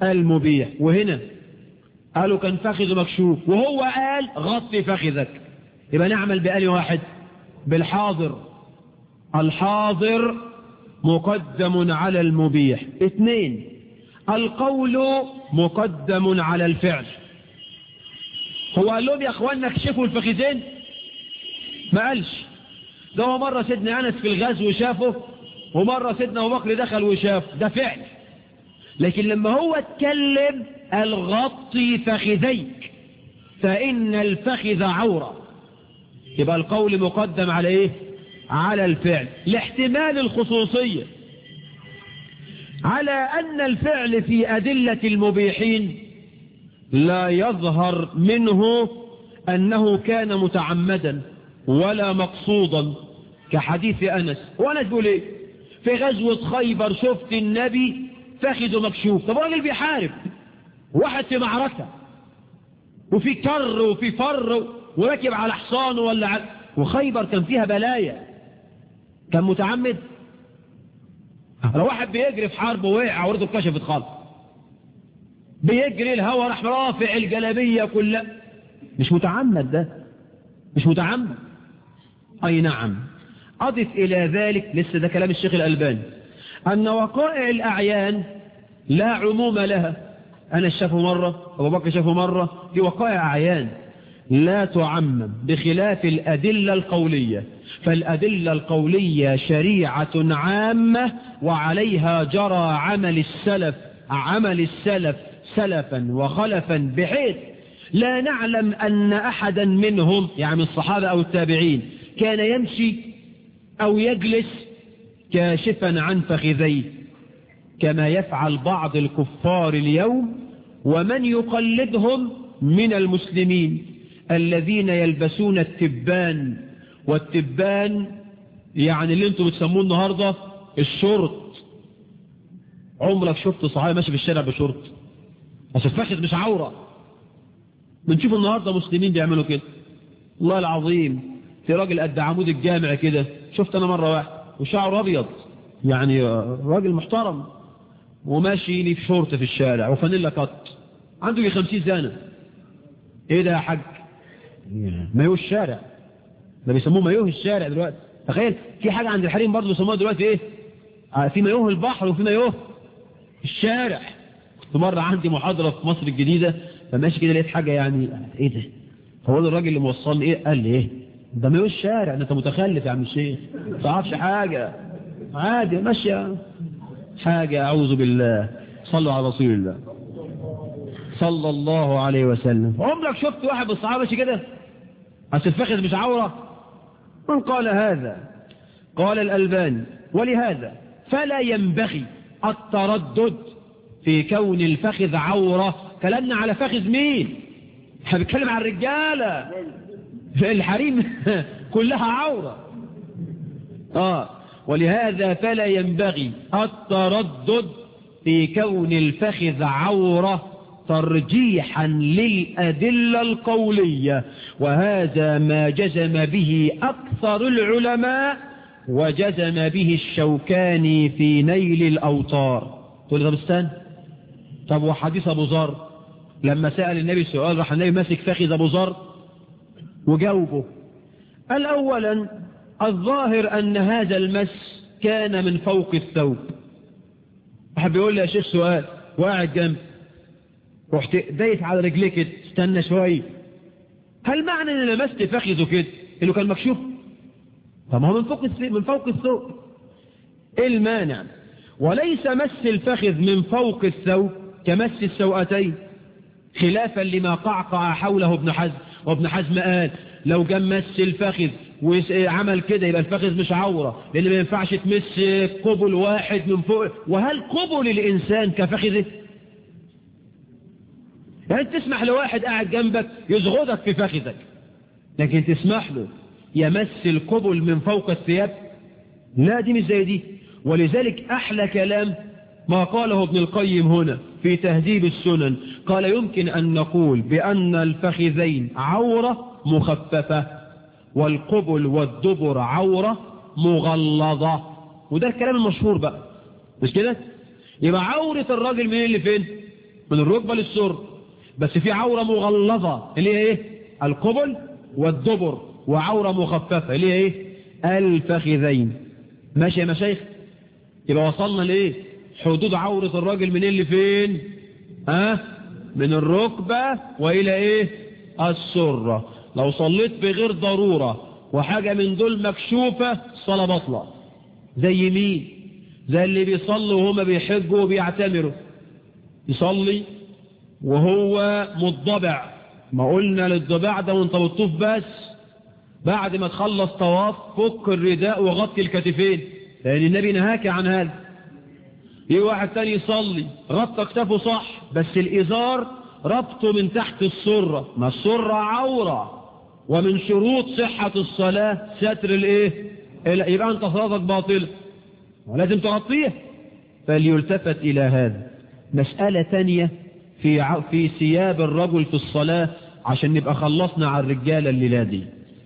المبيح وهنا قالوا كان فخذ مكشوف وهو قال غطي فخذك يبقى نعمل بآل واحد بالحاضر الحاضر مقدم على المبيح اثنين القول مقدم على الفعل هو قال لهم يا اخوانا اكشفوا الفخذين ما قالش ده هو مرة سيدنا أنس في الغزو شافه ومرة سيدنا أبو بكر دخل وشافه ده فعل لكن لما هو اتكلم قال غطي فخذيك فإن الفخذ عورة يبقى القول مقدم على ايه على الفعل لاحتمال الخصوصية على أن الفعل في أدلة المبيحين لا يظهر منه أنه كان متعمدا ولا مقصودا كحديث أنس وأنس بيقول ايه في غزوة خيبر شفت النبي فخذه مكشوف طب راجل بيحارب واحد في معركة وفي كر وفي فر وراكب على حصانه ولا على وخيبر كان فيها بلايا كان متعمد لو واحد بيجري في حرب ووقع عورته اتكشفت خالص بيجري الهوا راح رافع الجلابيه كلها مش متعمد ده مش متعمد اي نعم اضف الى ذلك لسه ده كلام الشيخ الالباني ان وقائع الاعيان لا عموم لها انا شافه مرة ابو بكر شافه مرة دي وقائع اعيان لا تعمم بخلاف الأدلة القولية فالأدلة القولية شريعة عامة وعليها جرى عمل السلف عمل السلف سلفا وخلفا بحيث لا نعلم أن أحدا منهم يعني الصحابة أو التابعين كان يمشي أو يجلس كاشفا عن فخذيه كما يفعل بعض الكفار اليوم ومن يقلدهم من المسلمين الذين يلبسون التبان والتبان يعني اللي انتم بتسموه النهاردة الشرط عمرك شفت صحابي ماشي في الشارع بشرط عشان فاخذ مش عورة بنشوف النهاردة مسلمين بيعملوا كده الله العظيم في راجل قد عمود الجامع كده شفت انا مرة واحد وشعره ابيض يعني راجل محترم وماشي لي في شورت في الشارع وفانيلا قط عنده يجي 50 سنة ايه ده يا حاج مايوه الشارع ده بيسموه مايوه الشارع دلوقتي تخيل في حاجة عند الحريم برضه بيسموها دلوقتي ايه آه في مايوه البحر وفي مايوه الشارع كنت مرة عندي محاضرة في مصر الجديدة فماشي كده لقيت حاجة يعني ايه ده هو ده الراجل اللي موصلني ايه قال لي ايه ده مايوه الشارع ده انت متخلف يا عم الشيخ ما تعرفش حاجة عادي ماشية حاجة اعوذ بالله صلوا على رسول الله صلى الله عليه وسلم عمرك شفت واحد من الصحابة كده أصل الفخذ مش عورة من قال هذا قال الألباني ولهذا فلا ينبغي التردد في كون الفخذ عورة كلامنا على فخذ مين احنا بنتكلم عن الرجالة الحريم كلها عورة آه ولهذا فلا ينبغي التردد في كون الفخذ عورة ترجيحا للأدلة القولية وهذا ما جزم به أكثر العلماء وجزم به الشوكاني في نيل الأوطار تقول طب استنى طب وحديث أبو ذر لما سأل النبي سؤال راح النبي ماسك فخذ أبو ذر وجاوبه قال أولا الظاهر أن هذا المس كان من فوق الثوب واحد بيقول لي يا شيخ سؤال وقاعد جنب رحت دايس على رجليك كده استنى شويه هل معنى ان لمست فخذه كده انه كان مكشوف طب ما هو من فوق من فوق الثوب ايه المانع وليس مس الفخذ من فوق الثوب كمس السوأتين خلافا لما قعقع حوله ابن حزم وابن حزم قال لو جم مس الفخذ وعمل كده يبقى الفخذ مش عورة لان ما ينفعش تمس قبل واحد من فوق وهل قبل الانسان كفخذه يعني تسمح لواحد قاعد جنبك يزغدك في فخذك لكن تسمح له يمس القبل من فوق الثياب لا دي مش زي دي ولذلك أحلى كلام ما قاله ابن القيم هنا في تهذيب السنن قال يمكن أن نقول بأن الفخذين عورة مخففة والقبل والدبر عورة مغلظة وده الكلام المشهور بقى مش كده يبقى عورة الراجل من اللي فين من الركبة للسر بس في عورة مغلظة اللي هي ايه القبل والدبر وعورة مخففة ليه ايه الفخذين ماشي يا مشايخ يبقى وصلنا لايه حدود عورة الراجل من اللي فين ها من الركبة والى ايه السرة لو صليت بغير ضرورة وحاجة من دول مكشوفة الصلاة بطلة زي مين زي اللي بيصلوا وهما بيحجوا وبيعتمروا يصلي وهو مضبع ما قلنا للضباع ده وانت بتطوف بس بعد ما تخلص طواف فك الرداء وغطي الكتفين لان النبي نهاك عن هذا في واحد تاني يصلي غطى كتفه صح بس الازار ربطه من تحت السرة ما السرة عورة ومن شروط صحة الصلاة ستر الايه يبقى انت صلاتك باطلة ولازم تغطيه فليلتفت الى هذا مسألة تانية في ع... في ثياب الرجل في الصلاة عشان نبقى خلصنا على الرجالة الليلة دي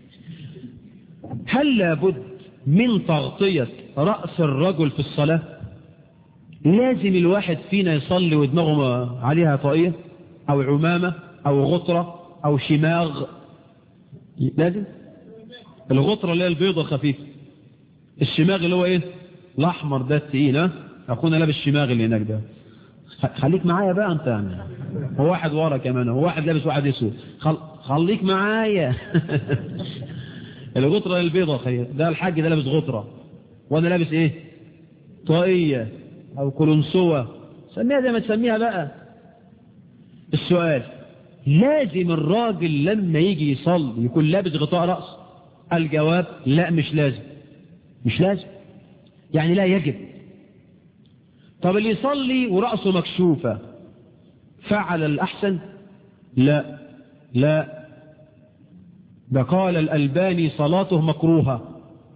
هل لابد من تغطية رأس الرجل في الصلاة لازم الواحد فينا يصلي ودماغه عليها طاقية او عمامة او غطرة او شماغ لازم الغطرة اللي هي البيضة خفيفة الشماغ اللي هو ايه الاحمر ده التقيل ها اخونا لابس الشماغ اللي هناك ده خليك معايا بقى انت يعني هو واحد ورا كمان هو واحد لابس واحد اسود خل... خليك معايا الغطرة البيضة خير ده الحاج ده لابس غطرة وانا لابس ايه طاقية او كلنسوة سميها زي ما تسميها بقى السؤال لازم الراجل لما يجي يصلي يكون لابس غطاء رأس الجواب لا مش لازم مش لازم يعني لا يجب طب اللي يصلي ورأسه مكشوفة فعل الأحسن لا لا ده قال الألباني صلاته مكروهة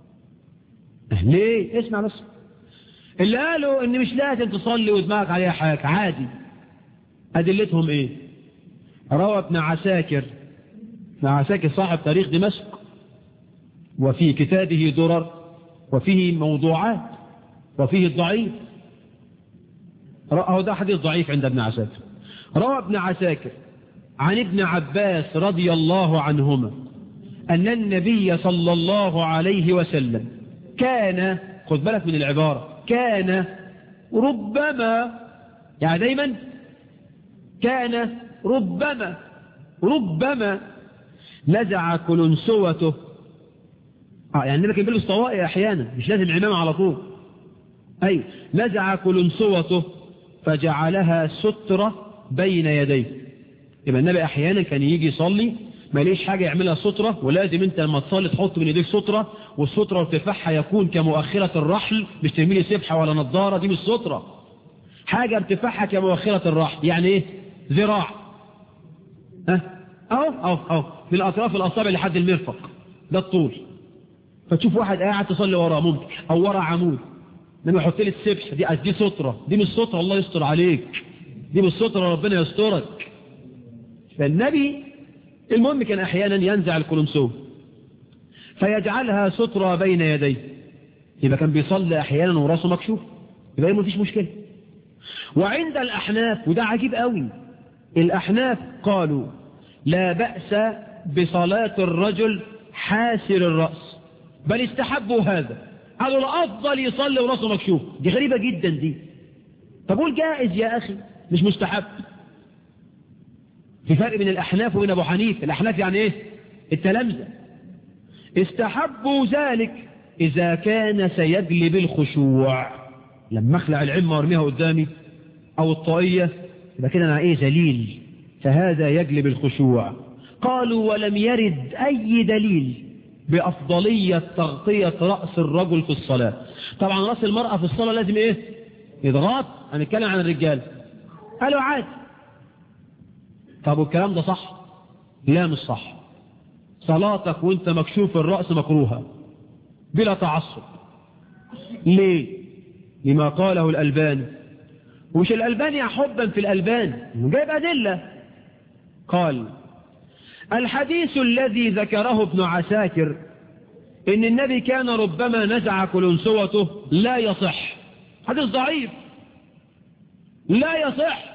ليه اسمع بس اللي قالوا ان مش لازم تصلي ودماغك عليها حاجة عادي أدلتهم ايه روى ابن عساكر ابن عساكر صاحب تاريخ دمشق وفي كتابه درر وفيه موضوعات وفيه الضعيف أهو ده حديث ضعيف عند ابن عساكر روى ابن عساكر عن ابن عباس رضي الله عنهما أن النبي صلى الله عليه وسلم كان خذ بالك من العبارة كان ربما يعني دايما كان ربما ربما نزع كلنسوته آه يعني النبي كان بيلبس طوائي احيانا مش لازم عمامه على طول اي نزع كلنسوته فجعلها سترة بين يديه يبقى النبي احيانا كان يجي يصلي ما ليش حاجة يعملها سترة ولازم انت لما تصلي تحط من ايديك سترة والسترة ارتفاعها يكون كمؤخرة الرحل مش ترميلي سبحة ولا نظارة دي مش سترة حاجة ارتفاعها كمؤخرة الرحل يعني ايه ذراع ها اهو اهو اهو من اطراف الاصابع لحد المرفق ده الطول فتشوف واحد قاعد تصلي وراه ممكن او ورا عمود لما يحط لي السبح دي دي سترة دي مش سترة الله يستر عليك دي مش سترة ربنا يسترك فالنبي المهم كان احيانا ينزع الكلنسو فيجعلها سترة بين يديه يبقى كان بيصلي احيانا وراسه مكشوف يبقى ما فيش مشكلة وعند الاحناف وده عجيب قوي الاحناف قالوا لا بأس بصلاة الرجل حاسر الرأس بل استحبوا هذا قالوا الافضل يصلي وراسه مكشوف دي غريبة جدا دي طب قول جائز يا اخي مش مستحب في فرق بين الأحناف وبين أبو حنيف الأحناف يعني إيه التلامذة استحبوا ذلك إذا كان سيجلب الخشوع لما أخلع العمة وارميها قدامي أو الطاقية يبقى كده أنا إيه ذليل فهذا يجلب الخشوع قالوا ولم يرد أي دليل بأفضلية تغطية رأس الرجل في الصلاة طبعا رأس المرأة في الصلاة لازم إيه يضغط هنتكلم عن الرجال قالوا عادي طب والكلام ده صح لا مش صح صلاتك وانت مكشوف الرأس مكروهة بلا تعصب ليه لما قاله الألبان ومش الألباني حبا في الألبان جايب أدلة قال الحديث الذي ذكره ابن عساكر ان النبي كان ربما نزع كلنسوته لا يصح حديث ضعيف لا يصح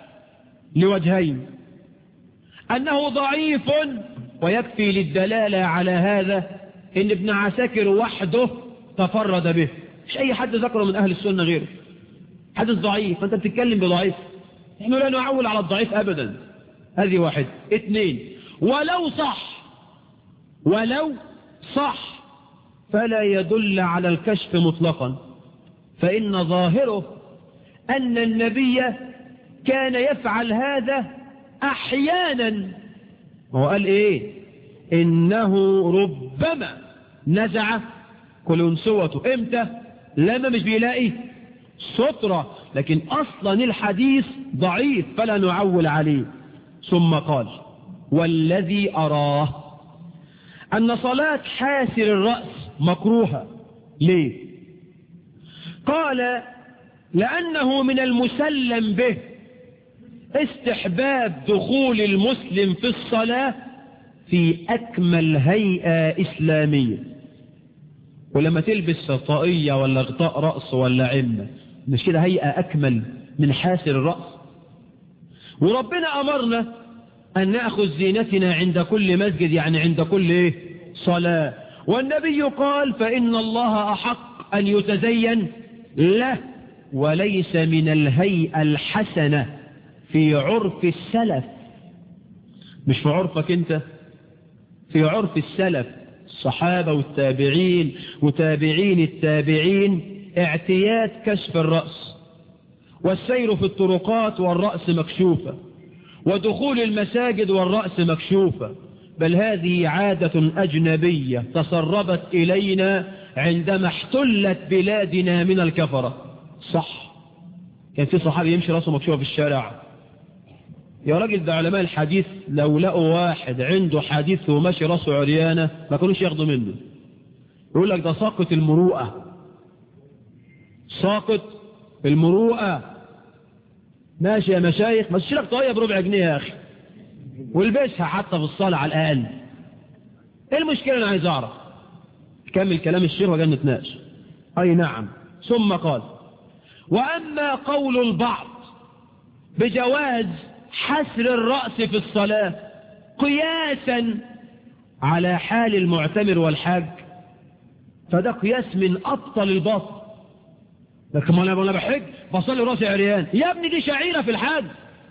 لوجهين أنه ضعيف ويكفي للدلالة على هذا ان ابن عساكر وحده تفرد به مش اي حد ذكره من اهل السنة غيره حدث ضعيف فانت بتتكلم بضعيف احنا لا نعول على الضعيف ابدا هذه واحد اثنين ولو صح ولو صح فلا يدل على الكشف مطلقا فإن ظاهره أن النبي كان يفعل هذا أحيانا هو قال إيه إنه ربما نزع كلنسوته إمتى لما مش بيلاقي سترة لكن أصلا الحديث ضعيف فلا نعول عليه ثم قال والذي أراه أن صلاة حاسر الرأس مكروهة ليه قال لأنه من المسلم به استحباب دخول المسلم في الصلاة في أكمل هيئة إسلامية ولما تلبس طاقية ولا غطاء رأس ولا عمة مش كده هيئة أكمل من حاسر الرأس وربنا أمرنا أن نأخذ زينتنا عند كل مسجد يعني عند كل إيه؟ صلاة والنبي قال فإن الله أحق أن يتزين له وليس من الهيئة الحسنة في عرف السلف مش في عرفك انت في عرف السلف الصحابة والتابعين وتابعين التابعين اعتياد كشف الرأس والسير في الطرقات والرأس مكشوفة ودخول المساجد والرأس مكشوفة بل هذه عادة أجنبية تسربت إلينا عندما احتلت بلادنا من الكفرة صح كان في صحابي يمشي راسه مكشوفة في الشارع يا راجل ده علماء الحديث لو لقوا واحد عنده حديث وماشي راسه عريانة ما كانوش ياخدوا منه يقول لك ده ساقط المروءة ساقط المروءة ماشي يا مشايخ ما تشيلك طاقية بربع جنيه يا أخي والبسها حتى في الصلاة على الأقل ايه المشكلة أنا عايز أعرف كمل كلام الشيخ وجاء نتناقش أي نعم ثم قال وأما قول البعض بجواز حسر الرأس في الصلاة قياسا على حال المعتمر والحاج فده قياس من أبطل الباطل لكن ما أنا بحج بصلي راسي عريان يا ابني دي شعيرة في الحج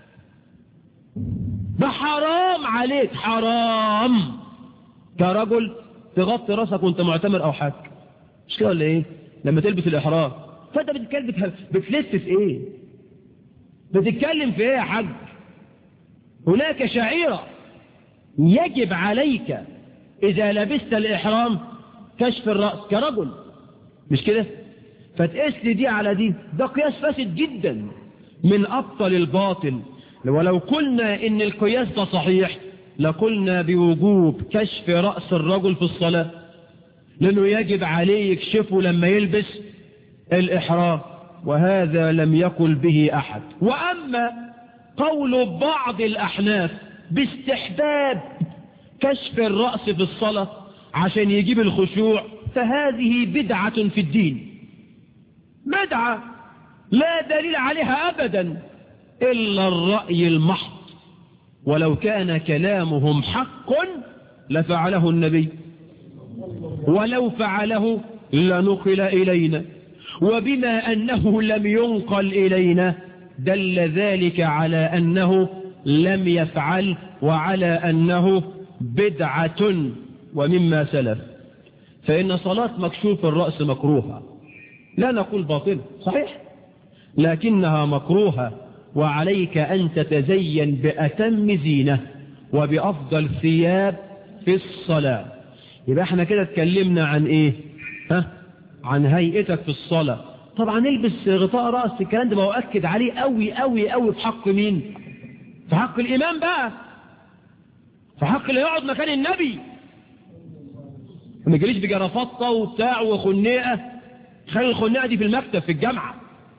ده حرام عليك حرام كرجل تغطي راسك وانت معتمر او حاج مش كده ولا ايه لما تلبس الاحرام فانت بتتكلم بتلف في ايه بتتكلم في ايه يا حاج هناك شعيرة يجب عليك اذا لبست الاحرام كشف الرأس كرجل مش كده فتقيس لي دي على دي ده قياس فاسد جدا من ابطل الباطل ولو قلنا ان القياس ده صحيح لقلنا بوجوب كشف رأس الرجل في الصلاة لأنه يجب عليه يكشفه لما يلبس الإحرام وهذا لم يقل به أحد وأما قول بعض الأحناف باستحباب كشف الرأس في الصلاة عشان يجيب الخشوع فهذه بدعة في الدين بدعة لا دليل عليها أبدا إلا الرأي المحض ولو كان كلامهم حق لفعله النبي ولو فعله لنقل إلينا وبما أنه لم ينقل إلينا دل ذلك على أنه لم يفعل وعلى أنه بدعة ومما سلف فإن صلاة مكشوف الرأس مكروهة لا نقول باطل صحيح لكنها مكروهة وعليك أن تتزين بأتم زينة وبأفضل ثياب في الصلاة يبقى احنا كده اتكلمنا عن ايه ها عن هيئتك في الصلاة طبعا نلبس غطاء رأس الكلام ده بأؤكد عليه قوي قوي قوي في حق مين في حق الإمام بقى في حق اللي يقعد مكان النبي ما يجريش بجرافطة وبتاع وخنيقة خلي الخنيقة دي في المكتب في الجامعة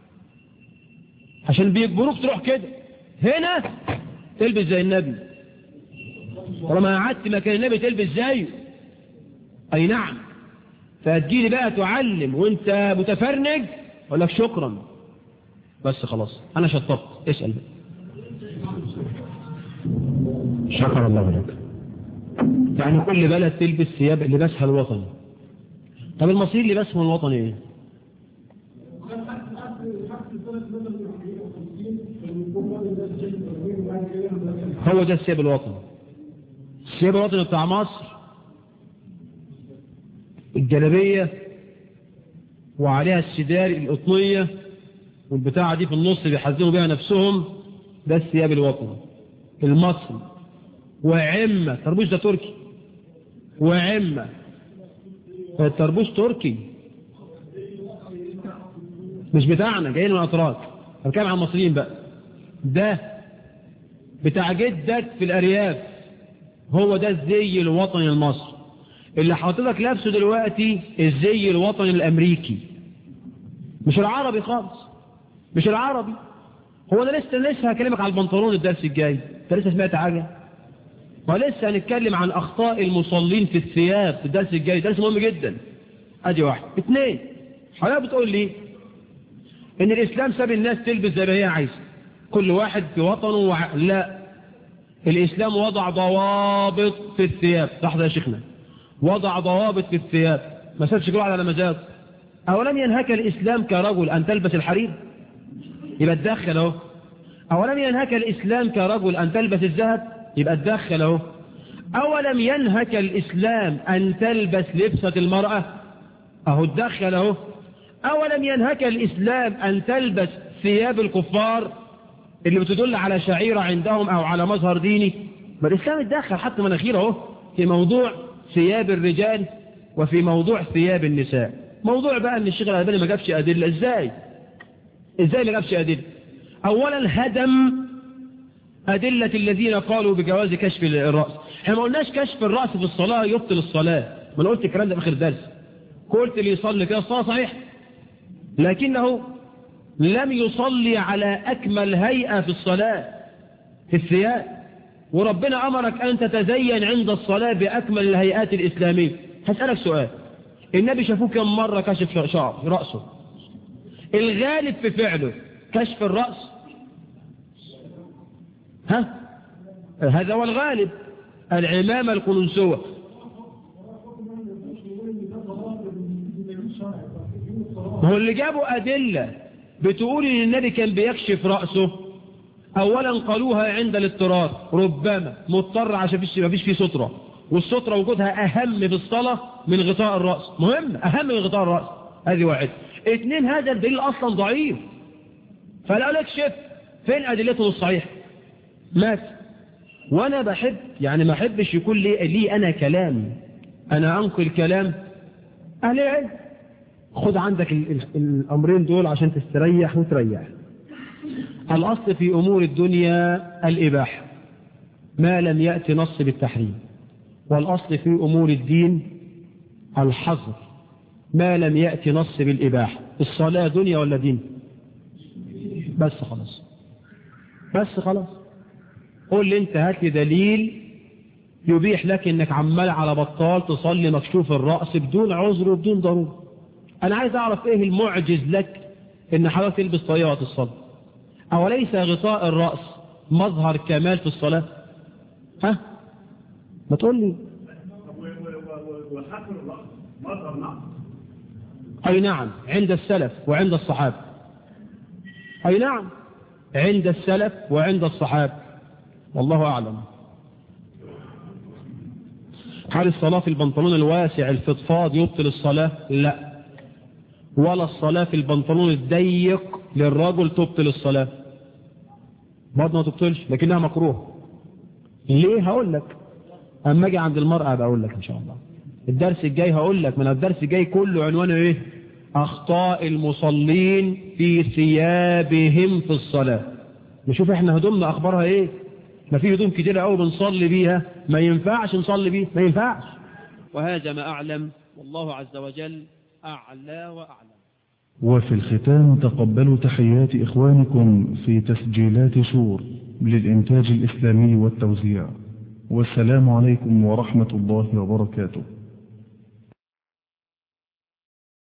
عشان بيجبروك تروح كده هنا تلبس زي النبي طالما قعدت مكان النبي تلبس زيه اي نعم فهتجيلي بقى تعلم وانت متفرنج اقول لك شكرا بس خلاص انا شطبت اسال بقى شكر الله لك يعني كل بلد تلبس ثياب لباسها الوطني طب المصريين لباسهم الوطني ايه هو ده الثياب الوطني الثياب الوطني بتاع مصر الجلابية وعليها السدار القطنية والبتاعة دي في النص بيحزنوا بيها نفسهم ده الثياب الوطني المصري وعمة طربوش ده تركي وعمة الطربوش تركي مش بتاعنا جايين من الأطراف بتكلم عن المصريين بقى ده بتاع جدك في الأرياف هو ده الزي الوطني المصري اللي حضرتك لابسه دلوقتي الزي الوطني الأمريكي مش العربي خالص مش العربي هو انا لسه لسه هكلمك على البنطلون الدرس الجاي انت لسه سمعت حاجه ولسه هنتكلم عن اخطاء المصلين في الثياب في الدرس الجاي درس مهم جدا ادي واحد اثنين حضرتك بتقول لي ان الاسلام ساب الناس تلبس زي ما هي عايزه كل واحد في وطنه وع... لا الاسلام وضع ضوابط في الثياب لحظه يا شيخنا وضع ضوابط في الثياب ما سابش كل واحد على مزاجه أولم ينهك الإسلام كرجل أن تلبس الحرير يبقى تدخل اهو أولم ينهك الإسلام كرجل أن تلبس الذهب يبقى تدخل اهو أولم ينهك الإسلام أن تلبس لبسة المرأة أهو تدخل اهو أولم ينهك الإسلام أن تلبس ثياب الكفار اللي بتدل على شعيرة عندهم أو على مظهر ديني ما الإسلام اتدخل حتى مناخير اهو في موضوع ثياب الرجال وفي موضوع ثياب النساء موضوع بقى ان الشيخ الألباني ما جابش أدلة ازاي ازاي ما جابش أدلة اولا هدم أدلة الذين قالوا بجواز كشف الرأس احنا ما قلناش كشف الرأس في الصلاة يبطل الصلاة ما انا قلت الكلام ده في اخر درس قلت اللي يصلي كده الصلاة صحيح لكنه لم يصلي على أكمل هيئة في الصلاة في الثياب وربنا أمرك أن تتزين عند الصلاة بأكمل الهيئات الإسلامية هسألك سؤال النبي شافوه كم مرة كشف شعر رأسه الغالب في فعله كشف الرأس ها هذا هو الغالب العمامة القلنسوة هو اللي جابوا أدلة بتقول ان النبي كان بيكشف رأسه اولا قالوها عند الاضطرار ربما مضطر عشان ما فيش فيه سترة والسترة وجودها اهم في الصلاة من غطاء الرأس مهم اهم من غطاء الرأس هذه واحد اثنين هذا الدليل اصلا ضعيف فلا لك شف فين ادلته الصحيح مات وانا بحب يعني ما احبش يكون لي, لي انا كلام انا انقل كلام اهل العلم خد عندك ال ال الامرين دول عشان تستريح وتريح الاصل في امور الدنيا الاباحه ما لم يأتي نص بالتحريم والأصل في أمور الدين الحظر ما لم يأتي نص بالإباحة الصلاة دنيا ولا دين بس خلاص بس خلاص قول لي انت هات لي دليل يبيح لك انك عمال على بطال تصلي مكشوف الرأس بدون عذر وبدون ضرورة انا عايز اعرف ايه المعجز لك ان حضرتك تلبس طريقة الصلاة اوليس غطاء الرأس مظهر كمال في الصلاة ها ما تقول لي أي نعم عند السلف وعند الصحابة أي نعم عند السلف وعند الصحابة والله أعلم هل الصلاة في البنطلون الواسع الفضفاض يبطل الصلاة لا ولا الصلاة في البنطلون الضيق للرجل تبطل الصلاة برضه ما تبطلش لكنها مكروه ليه هقول لك اما اجي عند المرأة بقول لك ان شاء الله الدرس الجاي هقول لك من الدرس الجاي كله عنوانه ايه اخطاء المصلين في ثيابهم في الصلاة نشوف احنا هدومنا اخبارها ايه ما في هدوم كتير قوي بنصلي بيها ما ينفعش نصلي بيها ما ينفعش وهذا ما اعلم والله عز وجل اعلى واعلم وفي الختام تقبلوا تحيات إخوانكم في تسجيلات شور للإنتاج الإسلامي والتوزيع والسلام عليكم ورحمة الله وبركاته